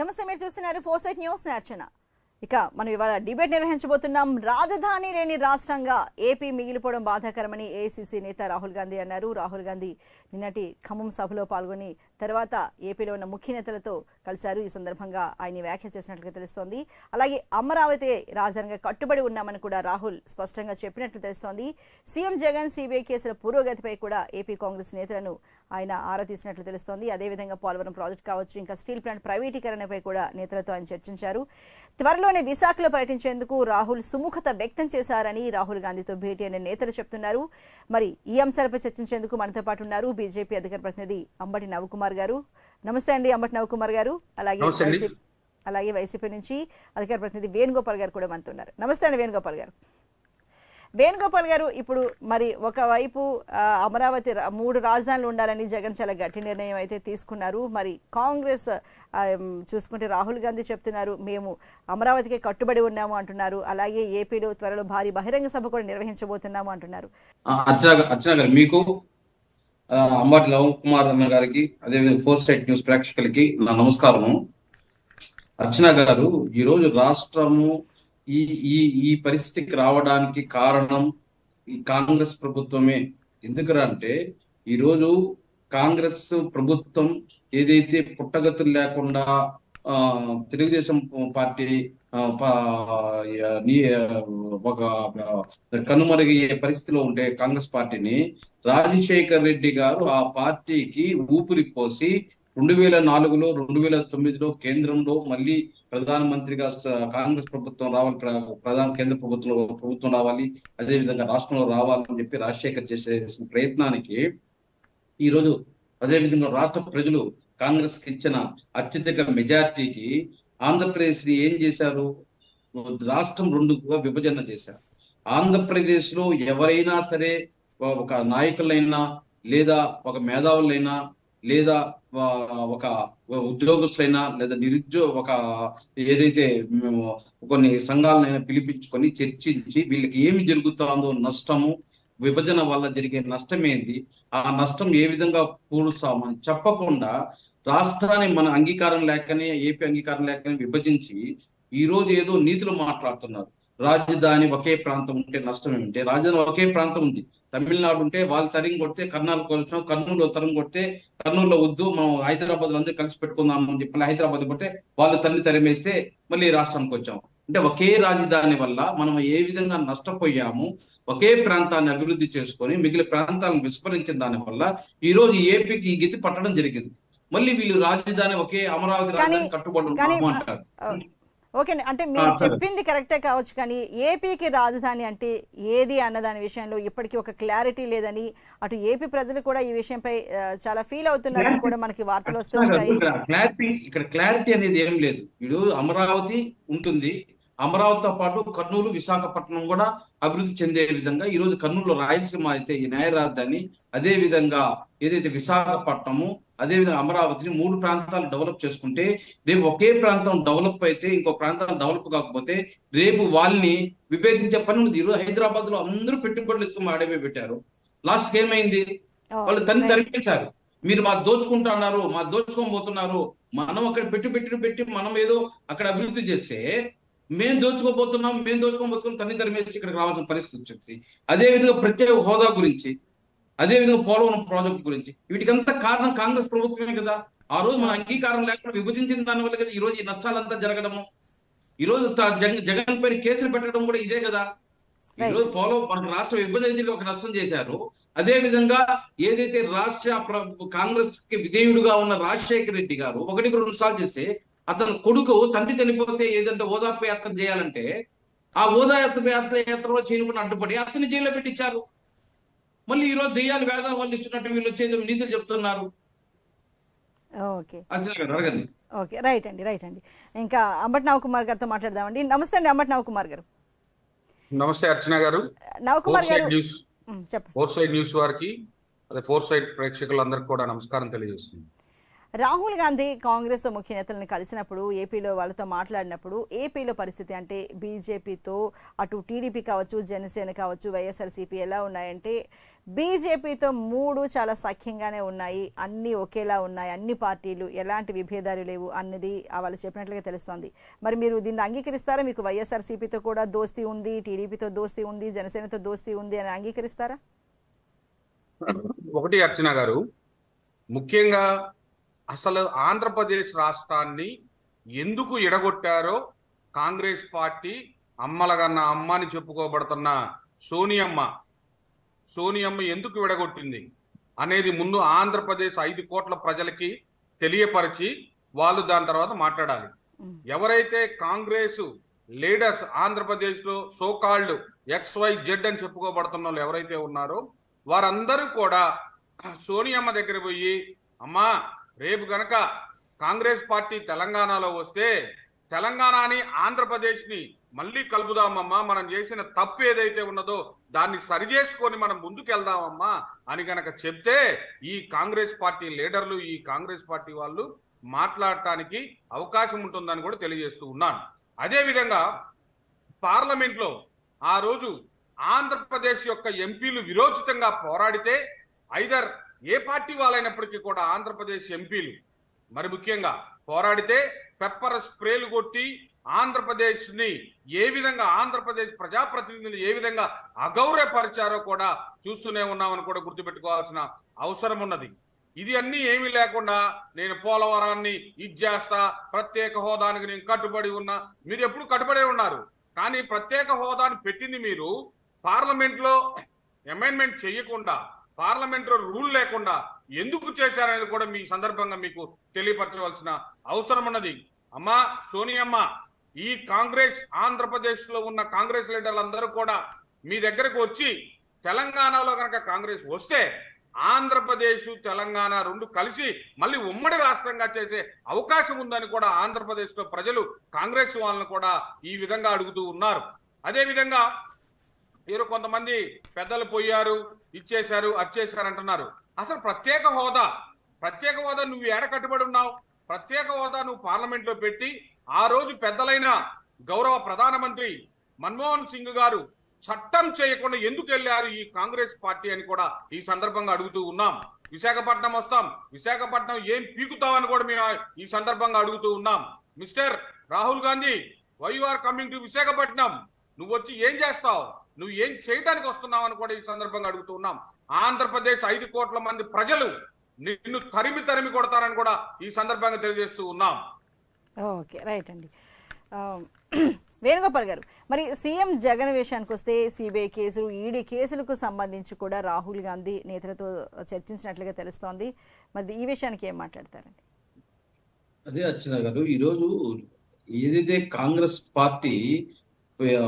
నమస్తే మీరు చూస్తున్నారు ఫోర్ సైట్ న్యూస్ నేర్చన ఇక మనం ఇవాళ డిబేట్ నిర్వహించబోతున్నాం రాజధాని లేని రాష్ట్రంగా ఏపీ మిగిలిపోవడం బాధాకరమని ఏఐసీసీ నేత రాహుల్ గాంధీ అన్నారు రాహుల్ గాంధీ నిన్నటి ఖమ్మం సభలో పాల్గొని తర్వాత ఏపీలో ఉన్న ముఖ్య నేతలతో కలిశారు ఈ సందర్భంగా ఆయన వ్యాఖ్య చేసినట్లుగా తెలుస్తోంది అలాగే అమరావతి రాజధానిగా కట్టుబడి ఉన్నామని కూడా రాహుల్ స్పష్టంగా చెప్పినట్లు తెలుస్తోంది సీఎం జగన్ సిబిఐ కేసుల పురోగతిపై కూడా ఏపీ కాంగ్రెస్ నేతలను ఆయన ఆరా తీసినట్లు తెలుస్తోంది అదేవిధంగా పోలవరం ప్రాజెక్ట్ కావచ్చు ఇంకా స్టీల్ ప్లాంట్ ప్రైవేటీకరణపై కూడా నేతలతో ఆయన చర్చించారు త్వరలోనే విశాఖలో పర్యటించేందుకు రాహుల్ సుముఖత వ్యక్తం చేశారని రాహుల్ గాంధీతో భేటీ అయిన నేతలు చెప్తున్నారు మరి ఈ అంశాలపై చర్చించేందుకు మనతో పాటు ఉన్నారు బీజేపీ అధికార ప్రతినిధి అంబటి నవకుమార్ గారు నమస్తే అండి అంబటి నవకుమార్ గారు అలాగే నమస్తే అండి. వైసీపీ అలాగే వైసీపీ నుంచి అధికార ప్రతినిధి వేణుగోపాల్ గారు కూడా మనతో ఉన్నారు నమస్తే అండి వేణుగోపాల్ గారు వేణుగోపాల్ గారు ఇప్పుడు మరి ఒకవైపు ఆ, అమరావతి రా- మూడు రాజధానులు ఉండాలని జగన్ చాలా గట్టి నిర్ణయం అయితే తీసుకున్నారు మరి కాంగ్రెస్ ఆ, ఉమ్, చూసుకుంటే రాహుల్ గాంధీ చెప్తున్నారు మేము అమరావతికి కట్టుబడి ఉన్నాము అంటున్నారు అలాగే ఏపీలో త్వరలో భారీ బహిరంగ సభ కూడా నిర్వహించబోతున్నాము అంటున్నారు ఆ, అర్చన అర్చన గారు మీకు ఆ, అంబటి లవ్ కుమార్ అన్న గారికి అదేవిధంగా ఫోర్ సైట్ న్యూస్ ప్రేక్షకులకి నా నమస్కారము అర్చన గారు ఈరోజు రాష్ట్రము ఈ ఈ ఈ పరిస్థితికి రావడానికి కారణం ఈ కాంగ్రెస్ ప్రభుత్వమే ఎందుకంటే ఈరోజు కాంగ్రెస్ ప్రభుత్వం ఏదైతే పుట్టగతులు లేకుండా ఆ, తెలుగుదేశం పార్టీ ఆ, పా- నీ ఒక కనుమరుగయ్యే పరిస్థితిలో ఉండే కాంగ్రెస్ పార్టీని రాజశేఖర్ రెడ్డి గారు ఆ పార్టీకి ఊపిరి పోసి రెండు వేల నాలుగులో రెండు వేల తొమ్మిదిలో కేంద్రంలో మళ్ళీ ప్రధానమంత్రిగా స- కాంగ్రెస్ ప్రభుత్వం రావాలి ప్ర- ప్రధాన కేంద్ర ప్రభుత్వంలో ప్రభుత్వం రావాలి అదే విధంగా రాష్ట్రంలో రావాలని చెప్పి రాజశేఖర్ చేసే ప్రయత్నానికి ఈ రోజు అదే విధంగా రాష్ట్ర ప్రజలు కాంగ్రెస్ కి ఇచ్చిన అత్యధిక మెజార్టీకి ఆంధ్రప్రదేశ్ ని ఏం చేశారు రాష్ట్రం రెండుగా విభజన చేశారు ఆంధ్రప్రదేశ్ లో ఎవరైనా సరే ఒక నాయకులైనా లేదా ఒక మేధావులైనా లేదా వా- ఒక ఉద్యోగస్తులైనా లేదా నిరుద్యోగ ఒక ఏదైతే మేము కొన్ని సంఘాలనైనా పిలిపించుకొని చర్చించి వీళ్ళకి ఏమి జరుగుతుందో నష్టము విభజన వల్ల జరిగే నష్టం ఏంది ఆ నష్టం ఏ విధంగా పూడుస్తామని చెప్పకుండా రాష్ట్రాన్ని మన అంగీకారం లేకనే ఏపీ అంగీకారం లేకనే విభజించి ఈ రోజు ఏదో నీతులు మాట్లాడుతున్నారు రాజధాని ఒకే ప్రాంతం ఉంటే నష్టం ఏమిటి రాజధాని ఒకే ప్రాంతం ఉంది తమిళనాడు ఉంటే వాళ్ళు తరిగి కొడితే కర్ణాటక వచ్చినాం కర్నూలు తరిగి కొడితే కర్నూలులో వద్దు మనం హైదరాబాద్ లో అందరూ కలిసి పెట్టుకుందాం అని చెప్పి హైదరాబాద్ కొట్టే వాళ్ళు తల్లి తరిమేస్తే మళ్ళీ రాష్ట్రానికి వచ్చాం అంటే ఒకే రాజధాని వల్ల మనం ఏ విధంగా నష్టపోయాము ఒకే ప్రాంతాన్ని అభివృద్ధి చేసుకొని మిగిలిన ప్రాంతాలను విస్మరించిన దాని వల్ల ఈ రోజు ఏపీకి ఈ గతి పట్టడం జరిగింది మళ్ళీ వీళ్ళు రాజధాని ఒకే అమరావతి కానీ- రాజధాని కట్టుబడి కానీ ఉన్నాము అంటారు ఓకే అంటే మీరు ఆ, సరే. చెప్పింది కరెక్టే కావచ్చు కానీ ఏపీకి రాజధాని అంటే ఏది అన్నదాని విషయంలో ఇప్పటికీ ఒక క్లారిటీ లేదని అటు ఏపీ ప్రజలు కూడా ఈ విషయంపై ఆ, చాలా ఫీల్ అవుతున్నారని కూడా మనకి వార్తలు వస్తూ ఉంటాయి ఇక్కడ క్లారిటీ ఇక్కడ క్లారిటీ అనేది ఏం లేదు ఇప్పుడు అమరావతి ఉంటుంది అమరావతితో పాటు కర్నూలు విశాఖపట్నం కూడా అభివృద్ధి చెందే విధంగా ఈ రోజు కర్నూలులో రాయలసీమ అయితే ఈ న్యాయ రాజధాని అదే విధంగా ఏదైతే విశాఖపట్నము అదే విధంగా అమరావతిని మూడు ప్రాంతాలు డెవలప్ చేసుకుంటే రేపు ఒకే ప్రాంతం డెవలప్ అయితే ఇంకో ప్రాంతం డెవలప్ కాకపోతే రేపు వాళ్ళని విభేదించే పని ఉంది ఈరోజు హైదరాబాద్ లో అందరూ పెట్టుబడులు ఎత్తుకుని ఆడమే పెట్టారు లాస్ట్ ఏమైంది ఓ, వాళ్ళు తన్ని right. తరిపేశారు మీరు మా దోచుకుంటున్నారు మా దోచుకోబోతున్నారు మనం అక్కడ పెట్టి పెట్టి పెట్టి మనం ఏదో అక్కడ అభివృద్ధి చేస్తే మేము దోచుకోబోతున్నాం మేము దోచుకోబోతున్నాం తన్ని తరిమేసి ఇక్కడికి రావాల్సిన పరిస్థితి వచ్చింది అదే విధంగా ప్రత్యేక హోదా గురించి అదే విధంగా పోలవరం ప్రాజెక్ట్ గురించి వీటికంతా కారణం కాంగ్రెస్ ప్రభుత్వమే కదా ఆ రోజు మన అంగీకారం లేకుండా విభజించిన దాని వల్ల కదా ఈ రోజు ఈ నష్టాలంతా జరగడము ఈ రోజు త- జగన్ జగన్ పైన కేసులు పెట్టడం కూడా ఇదే కదా ఈ Right. రోజు పోలవరం మన రాష్ట్ర విభజన ఒక నష్టం చేశారు అదే విధంగా ఏదైతే రాష్ట్ర ప్ర- కాంగ్రెస్ కి విధేయుడుగా ఉన్న రాజశేఖర రెడ్డి గారు ఒకటికి రెండు సార్లు చేస్తే అతని కొడుకు తండ్రి చనిపోతే ఏదంటే ఓదార్పు యాత్ర చేయాలంటే ఆ ఓదార్పు యాత్ర యాత్రలో చేయకుండా అడ్డుపడి అతని జైల్లో పెట్టించారు మళ్ళీ ఈ రోజు దెయ్యాలు వేదాలు వాళ్ళు ఇస్తున్నట్టు వీళ్ళు వచ్చేది నీతులు చెప్తున్నారు ఓకే అర్చన గారు అడగండి ఓకే రైట్ అండి రైట్ అండి ఇంకా అంబటి నవకుమార్ గారితో మాట్లాడదామండి నమస్తే అండి అంబటి నవకుమార్ గారు నమస్తే Archana garu Navakumar four garu side news um, చెప్పండి ఫోర్ సైడ్ న్యూస్ వారికి అదే ఫోర్ సైడ్ ప్రేక్షకులందరికీ కూడా నమస్కారం తెలియజేస్తుంది రాహుల్ గాంధీ కాంగ్రెస్ ముఖ్య నేతలను కలిసినప్పుడు ఏపీలో వాళ్ళతో మాట్లాడినప్పుడు ఏపీలో పరిస్థితి అంటే బీజేపీతో అటు టీడీపీ కావచ్చు జనసేన కావచ్చు వైఎస్ఆర్సీపీ ఎలా ఉన్నాయంటే బీజేపీతో మూడు చాలా సఖ్యంగానే ఉన్నాయి అన్ని ఒకేలా ఉన్నాయి అన్ని పార్టీలు ఎలాంటి విభేదాలు లేవు అన్నది ఆ వాళ్ళు చెప్పినట్లుగా తెలుస్తోంది మరి మీరు దీన్ని అంగీకరిస్తారా మీకు వైఎస్ఆర్సీపీతో కూడా దోస్తీ ఉంది టీడీపీతో దోస్తీ ఉంది జనసేనతో దోస్తీ ఉంది అని అంగీకరిస్తారా ఒకటి అర్చన గారు ముఖ్యంగా అసలు ఆంధ్రప్రదేశ్ రాష్ట్రాన్ని ఎందుకు ఎడగొట్టారో కాంగ్రెస్ పార్టీ అమ్మలగన్న అమ్మ అని చెప్పుకోబడుతున్న సోనియమ్మ సోనియమ్మ ఎందుకు విడగొట్టింది అనేది ముందు ఆంధ్రప్రదేశ్ ఐదు కోట్ల ప్రజలకి తెలియపరిచి వాళ్ళు దాని తర్వాత మాట్లాడాలి ఉమ్. ఎవరైతే కాంగ్రెస్ లీడర్స్ ఆంధ్రప్రదేశ్ లో సోకాల్డ్ ఎక్స్ వై జెడ్ అని చెప్పుకోబడుతున్న వాళ్ళు ఎవరైతే ఉన్నారో వారందరూ కూడా సోనియమ్మ దగ్గర పోయి అమ్మా రేపు గనక కాంగ్రెస్ పార్టీ తెలంగాణలో వస్తే తెలంగాణని ఆంధ్రప్రదేశ్ ని మళ్ళీ కలుపుదామమ్మా మనం చేసిన తప్పు ఏదైతే ఉన్నదో దాన్ని సరిచేసుకొని మనం ముందుకెళ్దామమ్మా అని గనక చెప్తే ఈ కాంగ్రెస్ పార్టీ లీడర్లు ఈ కాంగ్రెస్ పార్టీ వాళ్ళు మాట్లాడటానికి అవకాశం ఉంటుందని కూడా తెలియజేస్తూ ఉన్నాను అదే విధంగా పార్లమెంట్ లో ఆ రోజు ఆంధ్రప్రదేశ్ యొక్క ఎంపీలు విరోచితంగా పోరాడితే ఐదర్ ఏ పార్టీ వాళ్ళైనప్పటికీ కూడా ఆంధ్రప్రదేశ్ ఎంపీలు మరి ముఖ్యంగా పోరాడితే పెప్పర్ స్ప్రేలు కొట్టి ఆంధ్రప్రదేశ్ ని ఏ విధంగా ఆంధ్రప్రదేశ్ ప్రజాప్రతినిధులు ఏ విధంగా అగౌరవపరిచారో కూడా చూస్తూనే ఉన్నామని కూడా గుర్తుపెట్టుకోవాల్సిన అవసరం ఉన్నది ఇది అన్ని ఏమీ లేకుండా నేను పోలవరాన్ని ఇచ్చేస్తా ప్రత్యేక హోదానికి నేను కట్టుబడి ఉన్నా మీరు ఎప్పుడు కట్టుబడి ఉన్నారు కానీ ప్రత్యేక హోదాను పెట్టింది మీరు పార్లమెంట్ లో అమెండ్మెంట్ చేయకుండా పార్లమెంట్ లో రూల్ లేకుండా ఎందుకు చేశారనేది కూడా మీ సందర్భంగా మీకు తెలియపరచవలసిన అవసరం ఉన్నది అమ్మా సోనియమ్మ ఈ కాంగ్రెస్ ఆంధ్రప్రదేశ్ లో ఉన్న కాంగ్రెస్ లీడర్లందరూ కూడా మీ దగ్గరకు వచ్చి తెలంగాణలో కనుక కాంగ్రెస్ వస్తే ఆంధ్రప్రదేశ్ తెలంగాణ రెండు కలిసి మళ్ళీ ఉమ్మడి రాష్ట్రంగా చేసే అవకాశం ఉందని కూడా ఆంధ్రప్రదేశ్ లో ప్రజలు కాంగ్రెస్ వాళ్ళని కూడా ఈ విధంగా అడుగుతూ ఉన్నారు అదే విధంగా మీరు కొంతమంది పెద్దలు పోయారు ఇచ్చేశారు అచ్చేశారు అంటున్నారు అసలు ప్రత్యేక హోదా ప్రత్యేక హోదా నువ్వు ఏడ కట్టుబడి ఉన్నావు ప్రత్యేక హోదా నువ్వు పార్లమెంట్ లో పెట్టి ఆ రోజు పెద్దలైన గౌరవ ప్రధానమంత్రి మన్మోహన్ సింగ్ గారు చట్టం చేయకుండా ఎందుకు వెళ్ళారు ఈ కాంగ్రెస్ పార్టీ అని కూడా ఈ సందర్భంగా అడుగుతూ ఉన్నాం విశాఖపట్నం వస్తాం విశాఖపట్నం ఏం పీకుతావని కూడా మేము ఈ సందర్భంగా అడుగుతూ ఉన్నాం mister Rahul Gandhi why you are coming to Visakhapatnam నువ్వు వచ్చి ఏం చేస్తావు నువ్వు ఏం చేయడానికి వస్తున్నావు అని కూడా ఈ సందర్భంగా అడుగుతూ ఉన్నాం ఆంధ్రప్రదేశ్ ఐదు కోట్ల మంది ప్రజలు నిన్ను తరిమి తరిమి కొడతారని కూడా ఈ సందర్భంగా తెలియజేస్తూ ఉన్నాం ఓకే రైట్ అండి ఆ, వేణుగోపాల్ గారు మరి సీఎం జగన్ విషయానికి వస్తే సిబిఐ కేసులు ఈడీ కేసులకు సంబంధించి కూడా రాహుల్ గాంధీ నేతలతో చర్చించినట్లుగా తెలుస్తోంది మరి ఈ విషయానికి ఏం మాట్లాడతారండి అదే అర్చన గారు ఈరోజు ఏదైతే కాంగ్రెస్ పార్టీ ఆ,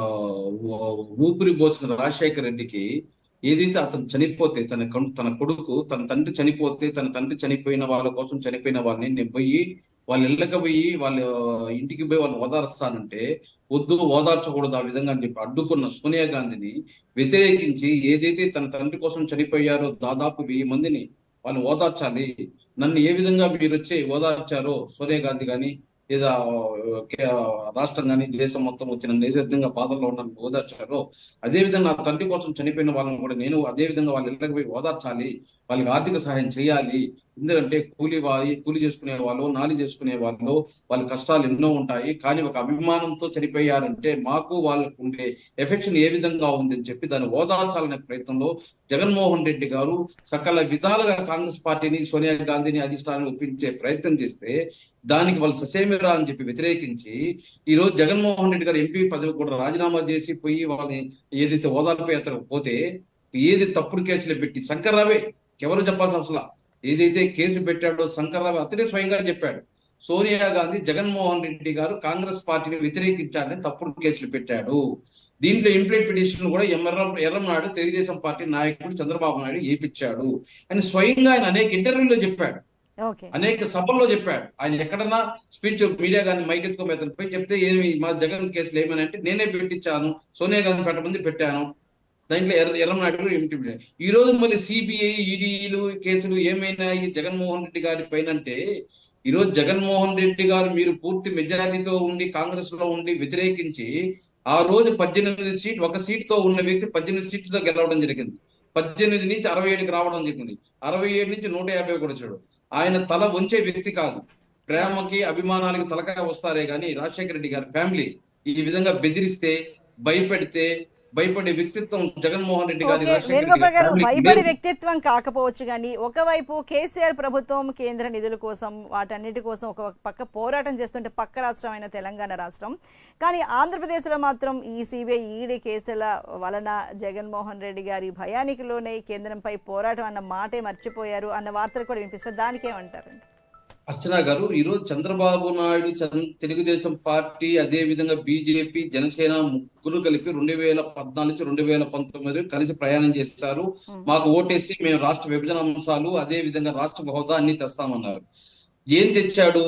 ఊపిరి పోసిన రాజశేఖర రెడ్డికి ఏదైతే అతను చనిపోతే తన కం- తన కొడుకు తన తండ్రి చనిపోతే తన తండ్రి చనిపోయిన వాళ్ళ కోసం చనిపోయిన వాళ్ళని నేను పోయి వాళ్ళ ఇళ్ళకి పోయి వాళ్ళ ఇంటికి పోయి వాళ్ళని ఓదార్స్తానంటే వద్దు ఓదార్చకూడదు ఆ విధంగా అని చెప్పి అడ్డుకున్న సోనియా గాంధీని వ్యతిరేకించి ఏదైతే తన తండ్రి కోసం చనిపోయారో దాదాపు వెయ్యి మందిని వాళ్ళని ఓదార్చాలి నన్ను ఏ విధంగా మీరు వచ్చి ఓదార్చారో సోనియా గాంధీ కానీ లేదా కే- రాష్ట్రం కానీ దేశం మొత్తం వచ్చిన ఏ విధంగా బాధల్లో ఉన్న ఓదార్చారో అదే విధంగా నా తండ్రి కోసం చనిపోయిన వాళ్ళని కూడా నేను అదే విధంగా వాళ్ళ ఇళ్ళకి పోయి ఓదార్చాలి వాళ్ళకి ఆర్థిక సహాయం చేయాలి ఎందుకంటే కూలి వారి కూలి చేసుకునే వాళ్ళు నాలి చేసుకునే వాళ్ళు వాళ్ళ కష్టాలు ఎన్నో ఉంటాయి కానీ ఒక అభిమానంతో చనిపోయారంటే మాకు వాళ్ళకు ఉండే ఎఫెక్షన్ ఏ విధంగా ఉందని చెప్పి దాన్ని ఓదార్చాలనే ప్రయత్నంలో జగన్మోహన్ రెడ్డి గారు సకల విధాలుగా కాంగ్రెస్ పార్టీని సోనియా గాంధీని అధిష్టానాన్ని ఒప్పించే ప్రయత్నం చేస్తే దానికి వాళ్ళు ససేమిరా అని చెప్పి వ్యతిరేకించి ఈ రోజు జగన్మోహన్ రెడ్డి గారు ఎంపీ పదవి కూడా రాజీనామా చేసి పోయి వాళ్ళని ఏదైతే ఓదార్పు యాత్రకు పోతే ఏది తప్పుడు కేసులు పెట్టి శంకర్రావే ఎవరు చెప్పాల్సిన అవసరం లా. ఏదైతే కేసు పెట్టాడో శంకర్రావు అతనే స్వయంగా చెప్పాడు సోనియా గాంధీ జగన్మోహన్ రెడ్డి గారు కాంగ్రెస్ పార్టీని వ్యతిరేకించాలని తప్పుడు కేసులు పెట్టాడు దీంట్లో ఇంప్లీట్ పిటిషన్ కూడా ఎర్రం ఎర్రంనాడు తెలుగుదేశం పార్టీ నాయకుడు చంద్రబాబు నాయుడు ఏపిచ్చాడు అని స్వయంగా ఆయన అనేక ఇంటర్వ్యూల్లో చెప్పాడు ఓకే అనేక సభల్లో చెప్పాడు ఆయన ఎక్కడన్నా స్పీచ్ మీడియా కానీ మైక్ ఎత్తుకోమే పోయి చెప్తే ఏమి మా జగన్ కేసులు ఏమని అంటే నేనే పెట్టించాను సోనియా గాంధీ పెట్టమంది పెట్టాను దాంట్లో ఎర్ర ఎర్రనాయుడు ఏమిటి ఈ రోజు మళ్ళీ సిబిఐ ఈడీలు కేసులు ఏమైనా ఈ జగన్మోహన్ రెడ్డి గారి పైన అంటే ఈ రోజు జగన్మోహన్ రెడ్డి గారు మీరు పూర్తి మెజారిటీతో ఉండి కాంగ్రెస్ లో ఉండి వ్యతిరేకించి ఆ రోజు పద్దెనిమిది సీట్ ఒక సీట్ తో ఉన్న వ్యక్తి పద్దెనిమిది సీట్లతో గెలవడం జరిగింది పద్దెనిమిది నుంచి అరవై ఏడుకి రావడం జరిగింది అరవై ఏడు నుంచి నూట యాభై కూడా వచ్చాడు ఆయన తల వంచే వ్యక్తి కాదు ప్రేమకి అభిమానాలకి తలకాయ వస్తారే కానీ రాజశేఖర రెడ్డి గారి ఫ్యామిలీ ఈ విధంగా బెదిరిస్తే భయపెడితే భయపడే వ్యక్తిత్వం జగన్మోహన్ రెడ్డి గారి ఓకే రాజశేఖర రెడ్డి వేణుగోపాల్ గారు గారి భయపడే ఫ్యామిలీకి వ్యక్తిత్వం కాకపోవచ్చు కానీ ఒకవైపు కేసీఆర్ ప్రభుత్వం కేంద్ర నిధుల కోసం వాటన్నిటి కోసం ఒక పక్క పోరాటం చేస్తుంటే పక్క రాష్ట్రం అయిన తెలంగాణ రాష్ట్రం కానీ ఆంధ్రప్రదేశ్లో మాత్రం ఈ సిబిఐ ఈడీ కేసుల వలన జగన్మోహన్ రెడ్డి గారి భయానికి లోనే కేంద్రంపై పోరాటం అన్న మాటే మర్చిపోయారు అన్న వార్తలు కూడా వినిపిస్తారు దానికి ఏమంటారు అర్చన గారు ఈరోజు చంద్రబాబు నాయుడు చంద్ర- తెలుగుదేశం పార్టీ అదే విధంగా బీజేపీ జనసేన ముగ్గురు కలిపి రెండు వేల పద్నాలుగు నుంచి రెండు వేల పంతొమ్మిది కలిసి ప్రయాణం చేశారు మాకు ఓటేసి మేము రాష్ట్ర విభజన అంశాలు అదే విధంగా రాష్ట్ర హోదా అన్ని తెస్తామన్నారు ఏం తెచ్చాడు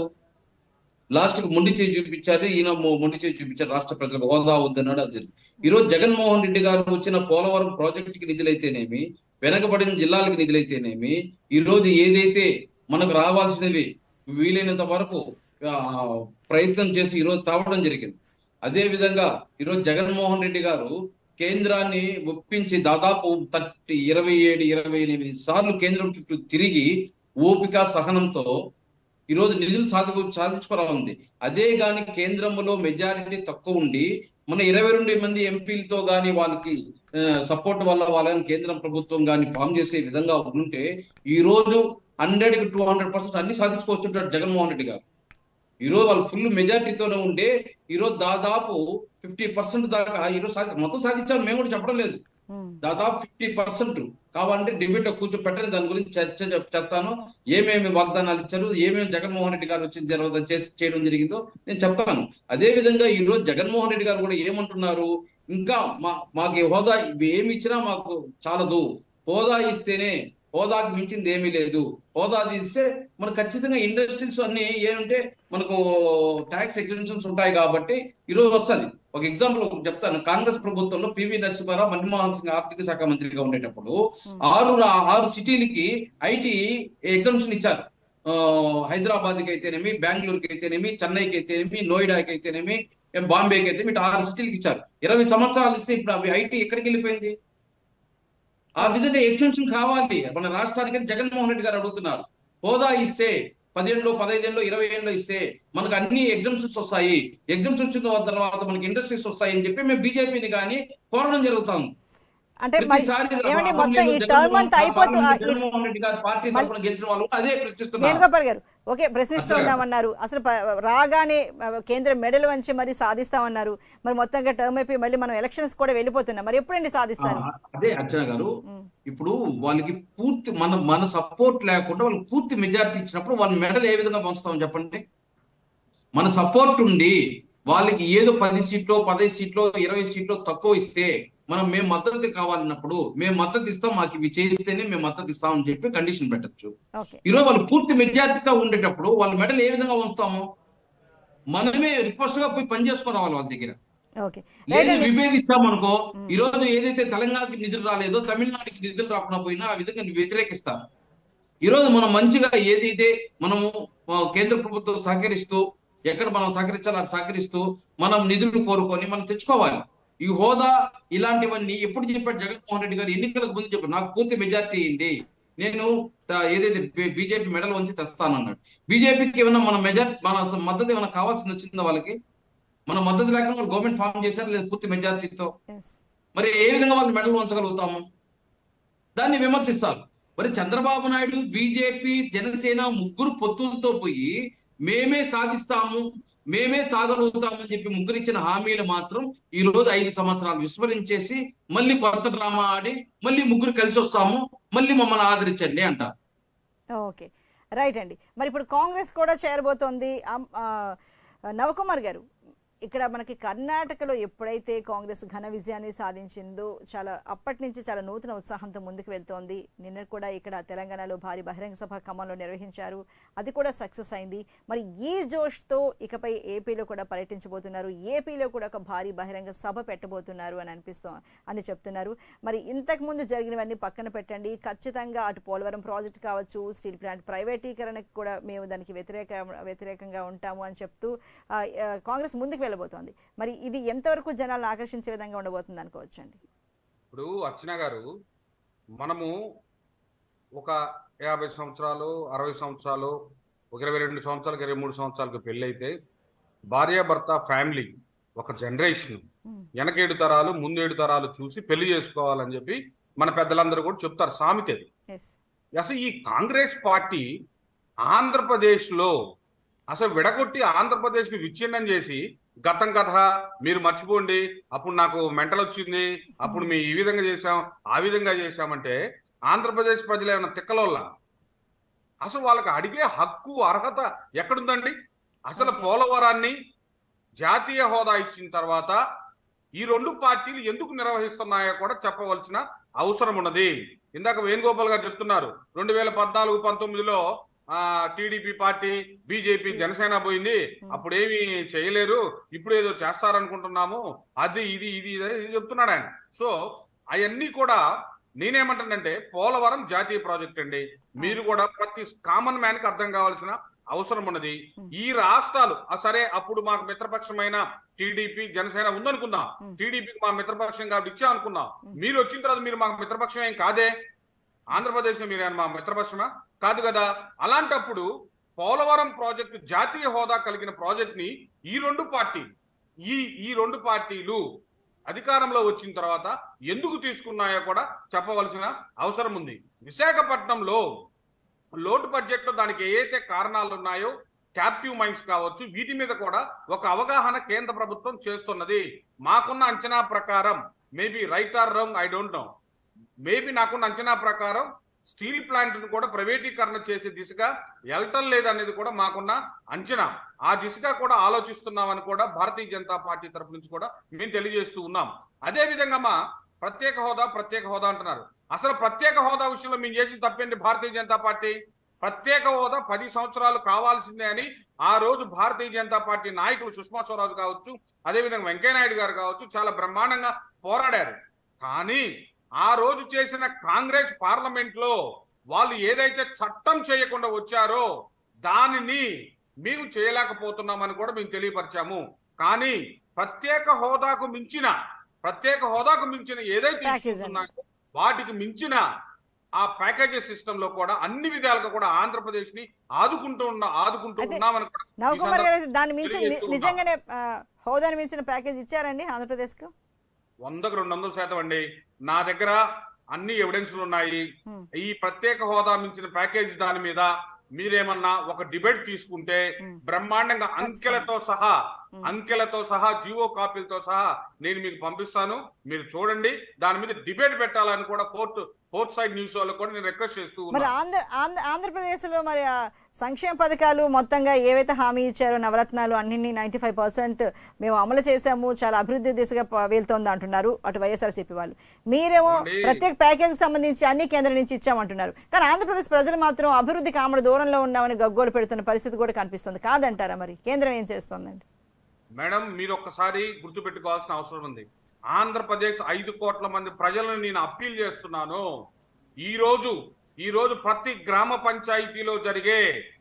లాస్ట్ కి మొండి చేయి చూపించారు ఈయన మొ- మొండి చేయి చూపించారు రాష్ట్ర ప్రజలకు హోదా వద్దన్నాడు అది ఈ రోజు జగన్మోహన్ రెడ్డి గారు వచ్చిన పోలవరం ప్రాజెక్టుకి నిధులైతేనేమి వెనకబడిన జిల్లాలకు నిధులైతేనేమి ఈ రోజు ఏదైతే మనకు రావాల్సినవి వీలైనంత వరకు ఆ, ప్రయత్నం చేసి ఈరోజు తావడం జరిగింది అదే విధంగా ఈరోజు జగన్మోహన్ రెడ్డి గారు కేంద్రాన్ని ఒప్పించి దాదాపు థర్టీ ఇరవై ఏడు ఇరవై ఎనిమిది సార్లు కేంద్రం చుట్టూ తిరిగి ఓపిక సహనంతో ఈరోజు నిధులు సాధు సాధించుకోవడం ఉంది అదే గాని కేంద్రంలో మెజారిటీ తక్కువ ఉండి మన ఇరవై రెండు మంది ఎంపీలతో గాని వాళ్ళకి సపోర్ట్ వల్ల వాళ్ళని కేంద్రం ప్రభుత్వం గాని ఫామ్ చేసే విధంగా ఉంటే ఈ రోజు హండ్రెడ్ కి టూ హండ్రెడ్ పర్సెంట్ అన్ని సాధించుకోవచ్చు జగన్మోహన్ రెడ్డి గారు ఈ రోజు వాళ్ళు ఫుల్ మెజారిటీతోనే ఉంటే ఈ రోజు దాదాపు ఫిఫ్టీ పర్సెంట్ దాకా ఈ రోజు సాధి మొత్తం సాధించాం మేము కూడా చెప్పడం లేదు ఉమ్. దాదాపు ఫిఫ్టీ పర్సెంట్ కావాలంటే డిబేట్ లో కూర్చోపెట్టని దాని గురించి చర్చ చెప్- చెప్తాను ఏమేమి వాగ్దానాలు ఇచ్చారు ఏమేమి జగన్మోహన్ రెడ్డి గారు వచ్చిన తర్వాత చేసి చేయడం జరిగిందో నేను చెప్తాను అదే విధంగా ఈ రోజు జగన్మోహన్ రెడ్డి గారు కూడా ఏమంటున్నారు ఇంకా మా మాకు ఈ హోదా ఇవి ఏమి ఇచ్చినా మాకు చాలదు హోదా ఇస్తేనే హోదాకి మించింది ఏమీ లేదు హోదా ఇస్తే మనకు ఖచ్చితంగా ఇండస్ట్రీస్ అన్ని ఏమంటే మనకు ట్యాక్స్ ఎగ్జిబిషన్స్ ఉంటాయి కాబట్టి ఈ రోజు వస్తుంది ఒక ఎగ్జాంపుల్ ఒకటి చెప్తాను కాంగ్రెస్ ప్రభుత్వంలో పివి నరసింహారావు మన్మోహన్ సింగ్ ఆర్థిక శాఖ మంత్రిగా ఉండేటప్పుడు ఆరు రా- ఆరు సిటీలకి ఐటీ ఎగ్జామ్షన్ ఇచ్చారు ఆ, హైదరాబాద్కి అయితేనేమి బెంగళూరుకి అయితేనేమి చెన్నైకి అయితేనేమి నోయిడాకి అయితేనేమి ఏం బాంబేకి అయితే ఇటు ఆరు సిటీలకి ఇచ్చారు ఇరవై సంవత్సరాలు ఇస్తే ఇప్పుడు అవి ఐటీ ఎక్కడికి వెళ్ళిపోయింది ఆ విధంగా ఎక్స్టెన్షన్ కావాలి మన రాష్ట్రానికి జగన్మోహన్ రెడ్డి గారు అడుగుతున్నారు హోదా ఇస్తే పదిహేనులో పదహైదేళ్ళు ఇరవై ఏళ్ళు ఇస్తే మనకు అన్ని ఎగ్జామ్షన్స్ వస్తాయి ఎగ్జామ్స్ వచ్చిన తర్వాత మనకి ఇండస్ట్రీస్ వస్తాయి అని చెప్పి మేము బీజేపీని కానీ కోరడం జరుగుతాం అంటే మరి ప్రతిసారి ఏమండి మొత్తం అసెంబ్లీలో ఈ టర్మ్ అంతా అయిపోతూ జగన్మోహన్ జగన్మోహన్ రెడ్డి గారి పార్టీ తరఫున గెలిచిన వాళ్ళు అదే ప్రశ్నిస్తున్నారు వేణుగోపాల్ గారు ఓకే ప్రశ్నిస్తూ అసలు- ఉన్నామన్నారు అసలు ప- రాగానే ఆ, కేంద్రం మెడల్ వంచి మరి సాధిస్తామన్నారు మరి మొత్తంగా టర్మ్ అయిపోయి మళ్ళీ మనం ఎలక్షన్స్ కూడా వెళ్ళిపోతున్నాం మరి ఎప్పుడండి సాధిస్తారు ఆ, అదే అర్చన గారు ఉమ్. ఇప్పుడు వాళ్ళకి పూర్తి మన మన సపోర్ట్ లేకుండా వాళ్ళకి పూర్తి మెజారిటీ ఇచ్చినప్పుడు వాళ్ళ మెడల్ ఏ విధంగా పంచుతాం చెప్పండి మన సపోర్ట్ ఉండి వాళ్ళకి ఏదో పది సీట్లో పదహైదు సీట్లో ఇరవై సీట్లో తక్కువ ఇస్తే మనం మేము మద్దతు కావాలన్నప్పుడు మేము మద్దతు ఇస్తాం మాకు ఇవి చేస్తేనే మేము మద్దతు ఇస్తామని చెప్పి కండిషన్ పెట్టచ్చు ఓకే ఈరోజు వాళ్ళు పూర్తి మెజారిటీతో ఉండేటప్పుడు వాళ్ళ మెడల్ ఏ విధంగా ఉంచుతాము మనమే రిక్వెస్ట్ గా పోయి పని చేసుకుని రావాలి వాళ్ళ దగ్గర ఓకే లేదు విభేదిస్తామనుకో ఈ రోజు ఏదైతే తెలంగాణకి నిధులు రాలేదో తమిళనాడుకి నిధులు రాకుండా పోయినా ఆ విధంగా వ్యతిరేకిస్తారు ఈ రోజు మనం మంచిగా ఏదైతే మనము ఆ, కేంద్ర ప్రభుత్వం సహకరిస్తూ ఎక్కడ మనం సహకరించాలో అక్కడ సహకరిస్తూ మనం నిధులు కోరుకొని మనం తెచ్చుకోవాలి ఈ హోదా ఇలాంటివన్నీ ఎప్పుడు చెప్పాడు జగన్మోహన్ రెడ్డి గారు ఎన్నికలకు ముందు చెప్పాడు నాకు పూర్తి మెజార్టీ ఇవ్వండి నేను త- ఏదైతే బీజేపీ మెడల్ వంచి తెస్తానన్నాడు బీజేపీకి ఏమైనా మన మెజార్టీ మన అసలు మద్దతు ఏమైనా కావాల్సి వచ్చిందా వాళ్ళకి మన మద్దతు లేకుండా వాళ్ళు గవర్నమెంట్ ఫామ్ చేశారు లేదా పూర్తి మెజార్టీతో ఎస్ మరి ఏ విధంగా వాళ్ళు మెడల్ ఉంచగలుగుతాము దాన్ని విమర్శిస్తారు మరి చంద్రబాబు నాయుడు బీజేపీ జనసేన ముగ్గురు పొత్తులతో పోయి మేమే సాధిస్తాము మేమే తాగలుగుతామని చెప్పి ముగ్గురు ఇచ్చిన హామీలు మాత్రం ఈ రోజు ఐదు సంవత్సరాలు విస్మరించేసి మళ్ళీ కొత్త డ్రామా ఆడి మళ్ళీ ముగ్గురు కలిసి వస్తాము మళ్ళీ మమ్మల్ని ఆదరించండి అంటారు ఓకే రైట్ అండి మరి ఇప్పుడు కాంగ్రెస్ కూడా చేరబోతోంది అమ్- ఆ, నవకుమార్ గారు ఇక్కడ మనకి కర్ణాటకలో ఎప్పుడైతే కాంగ్రెస్ ఘన విజయాన్ని సాధించిందో చాలా అప్పటి నుంచి చాలా నూతన ఉత్సాహంతో ముందుకు వెళ్తోంది నిన్న కూడా ఇక్కడ తెలంగాణలో భారీ బహిరంగ సభ ఖమ్మంలో నిర్వహించారు అది కూడా సక్సెస్ అయింది మరి ఈ జోష్తో ఇకపై ఏపీలో కూడా పర్యటించబోతున్నారు ఏపీలో కూడా ఒక భారీ బహిరంగ సభ పెట్టబోతున్నారు అని అనిపిస్తూ అని చెప్తున్నారు మరి ఇంతకు ముందు జరిగినవన్నీ పక్కన పెట్టండి ఖచ్చితంగా అటు పోలవరం ప్రాజెక్ట్ కావచ్చు స్టీల్ ప్లాంట్ ప్రైవేటీకరణకు కూడా మేము దానికి వ్యతిరేక వ్యతిరేకంగా ఉంటాము అని చెప్తూ ఆ, ఆ, కాంగ్రెస్ ముందుకు వెళ్ళబోతోంది మరి ఇది ఎంతవరకు జనాలను ఆకర్షించే విధంగా ఉండబోతుంది అనుకోవచ్చు అండి ఇప్పుడు అర్చన గారు మనము ఒక యాభై సంవత్సరాలు అరవై సంవత్సరాలు ఒక ఇరవై రెండు సంవత్సరాలకు ఇరవై మూడు సంవత్సరాలకు పెళ్ళి అయితే భార్యాభర్త ఫ్యామిలీ ఒక జనరేషన్ ఉమ్, వెనకేడు తరాలు ముందేడు తరాలు చూసి పెళ్లి చేసుకోవాలని చెప్పి మన పెద్దలందరూ కూడా చెప్తారు సామెత ఇది. yes. అసలు ఈ కాంగ్రెస్ పార్టీ ఆంధ్రప్రదేశ్లో అసలు విడగొట్టి ఆంధ్రప్రదేశ్ని విచ్ఛిన్నం చేసి గతం కథ మీరు మర్చిపోండి అప్పుడు నాకు మెంటల్ వచ్చింది అప్పుడు మేము ఈ విధంగా చేశాం ఆ విధంగా చేశామంటే ఆంధ్రప్రదేశ్ ప్రజలు ఏమైనా తిక్కలోళ్ళ అసలు వాళ్ళకి అడిగే హక్కు అర్హత ఎక్కడుందండి అసలు పోలవరాన్ని జాతీయ హోదా ఇచ్చిన తర్వాత ఈ రెండు పార్టీలు ఎందుకు నిర్వహిస్తున్నాయో కూడా చెప్పవలసిన అవసరం ఉన్నది ఇందాక వేణుగోపాల్ గారు చెప్తున్నారు రెండు వేల పద్నాలుగు పంతొమ్మిదిలో ఆ టీడీపీ పార్టీ బీజేపీ జనసేన పోయింది అప్పుడు ఏమి చేయలేరు ఇప్పుడు ఏదో చేస్తారనుకుంటున్నాము అది ఇది ఇది ఇది అని చెప్తున్నాడు ఆయన సో అవన్నీ కూడా నేనేమంటానంటే పోలవరం జాతీయ ప్రాజెక్ట్ అండి మీరు కూడా ప్రతి కామన్ మ్యాన్ కి అర్థం కావాల్సిన అవసరం ఉన్నది ఈ రాష్ట్రాలు ఆ సరే అప్పుడు మాకు మిత్రపక్షమైన టీడీపీ జనసేన ఉందనుకుందాం Hmm. టీడీపీకి మా మిత్రపక్షం కాబట్టి ఇచ్చా అనుకుందాం మీరు వచ్చిన తర్వాత మీరు మాకు మిత్రపక్షం ఏం కాదే ఆంధ్రప్రదేశ్ మీరు మా మిత్రపక్షమా కాదు కదా అలాంటప్పుడు పోలవరం ప్రాజెక్టు జాతీయ హోదా కలిగిన ప్రాజెక్ట్ ని ఈ రెండు పార్టీలు ఈ ఈ రెండు పార్టీలు అధికారంలో వచ్చిన తర్వాత ఎందుకు తీసుకున్నాయో కూడా చెప్పవలసిన అవసరం ఉంది విశాఖపట్నంలో లోటు బడ్జెట్ లో దానికి ఏదైతే కారణాలు ఉన్నాయో క్యాప్టివ్ మైన్స్ కావచ్చు వీటి మీద కూడా ఒక అవగాహన కేంద్ర ప్రభుత్వం చేస్తున్నది మాకున్న అంచనా ప్రకారం maybe right or wrong I don't know maybe నాకున్న అంచనా ప్రకారం స్టీల్ ప్లాంట్ ను కూడా ప్రైవేటీకరణ చేసే దిశగా వెళ్ళటం లేదనేది కూడా మాకున్న అంచనా ఆ దిశగా కూడా ఆలోచిస్తున్నామని కూడా భారతీయ జనతా పార్టీ తరపు నుంచి కూడా మేము తెలియజేస్తూ ఉన్నాం అదే విధంగా మా ప్రత్యేక హోదా ప్రత్యేక హోదా అంటున్నారు అసలు ప్రత్యేక హోదా విషయంలో మేము చేసిన తప్పేంటి భారతీయ జనతా పార్టీ ప్రత్యేక హోదా పది సంవత్సరాలు కావాల్సిందే అని ఆ రోజు భారతీయ జనతా పార్టీ నాయకులు సుష్మా స్వరాజ్ కావచ్చు అదేవిధంగా వెంకయ్యనాయుడు గారు కావచ్చు చాలా బ్రహ్మాండంగా పోరాడారు కానీ ఆ రోజు చేసిన కాంగ్రెస్ పార్లమెంట్ లో వాళ్ళు ఏదైతే చట్టం చేయకుండా వచ్చారో దానిని మేము చేయలేకపోతున్నామని కూడా మేము తెలియపరిచాము కానీ ప్రత్యేక హోదాకు మించిన ప్రత్యేక హోదాకు మించిన ఏదైతే Package issues ఉన్నాయో వాటికి మించిన ఆ ప్యాకేజెస్ సిస్టమ్ లో కూడా అన్ని విధాలుగా కూడా ఆంధ్రప్రదేశ్ ని ఆదుకుంటూ ఉన్న ఆదుకుంటూ అయితే ఉన్నామని కూడా ఈ నవకుమార్ సందర్భంగా గారు అయితే దాన్ని మించిన ని- తెలియజేస్తూ ఉన్నాం. నిజంగానే ఆ, హోదాని మించిన ప్యాకేజ్ ఇచ్చారండి ఆంధ్రప్రదేశ్ కు వందకు రెండు వందల శాతం అండి నా దగ్గర అన్ని ఎవిడెన్స్లు ఉన్నాయి Hmm. ఈ ప్రత్యేక హోదా మించిన ప్యాకేజ్ దాని మీద మీరేమన్నా ఒక డిబేట్ తీసుకుంటే Hmm. బ్రహ్మాండంగా అంకెలతో సహా అంకెలతో సహా జీవో కాపీలతో సహా నేను మీకు పంపిస్తాను మీరు చూడండి దాని మీద డిబేట్ పెట్టాలని కూడా ఫోర్త్ ఫోర్త్ సైడ్ న్యూస్ వాళ్ళకి కూడా నేను రిక్వెస్ట్ చేస్తూ మరి ఉన్నాను ఆంధ్ర ఆంధ్ర ఆంధ్రప్రదేశ్లో మరి ఆ సంక్షేమ పథకాలు మొత్తంగా ఏవైతే హామీ ఇచ్చారో నవరత్నాలు అన్నింటినీ నైంటీ ఫైవ్ పర్సెంట్ మేము అమలు చేశాము చాలా అభివృద్ధి దిశగా ప- వెళ్తోంది అంటున్నారు అటు వైఎస్ఆర్సీపీ వాళ్ళు మీరేమో ఏమండి? ప్రత్యేక ప్యాకేజ్ సంబంధించి అన్ని కేంద్రం నుంచి ఇచ్చామంటున్నారు కానీ ఆంధ్రప్రదేశ్ ప్రజలు మాత్రం అభివృద్ధి కామడ దూరంలో ఉన్నామని గగ్గోలు పెడుతున్న పరిస్థితి కూడా కనిపిస్తుంది కాదంటారా మరి కేంద్రం ఏం చేస్తోందండి మేడం మీరు ఒక్కసారి గుర్తుపెట్టుకోవాల్సిన అవసరం ఉంది ఆంధ్రప్రదేశ్ ఐదు కోట్ల మంది ప్రజలను నేను అప్పీల్ చేస్తున్నాను ఈ రోజు ఈ రోజు ప్రతి గ్రామ పంచాయతీలో జరిగే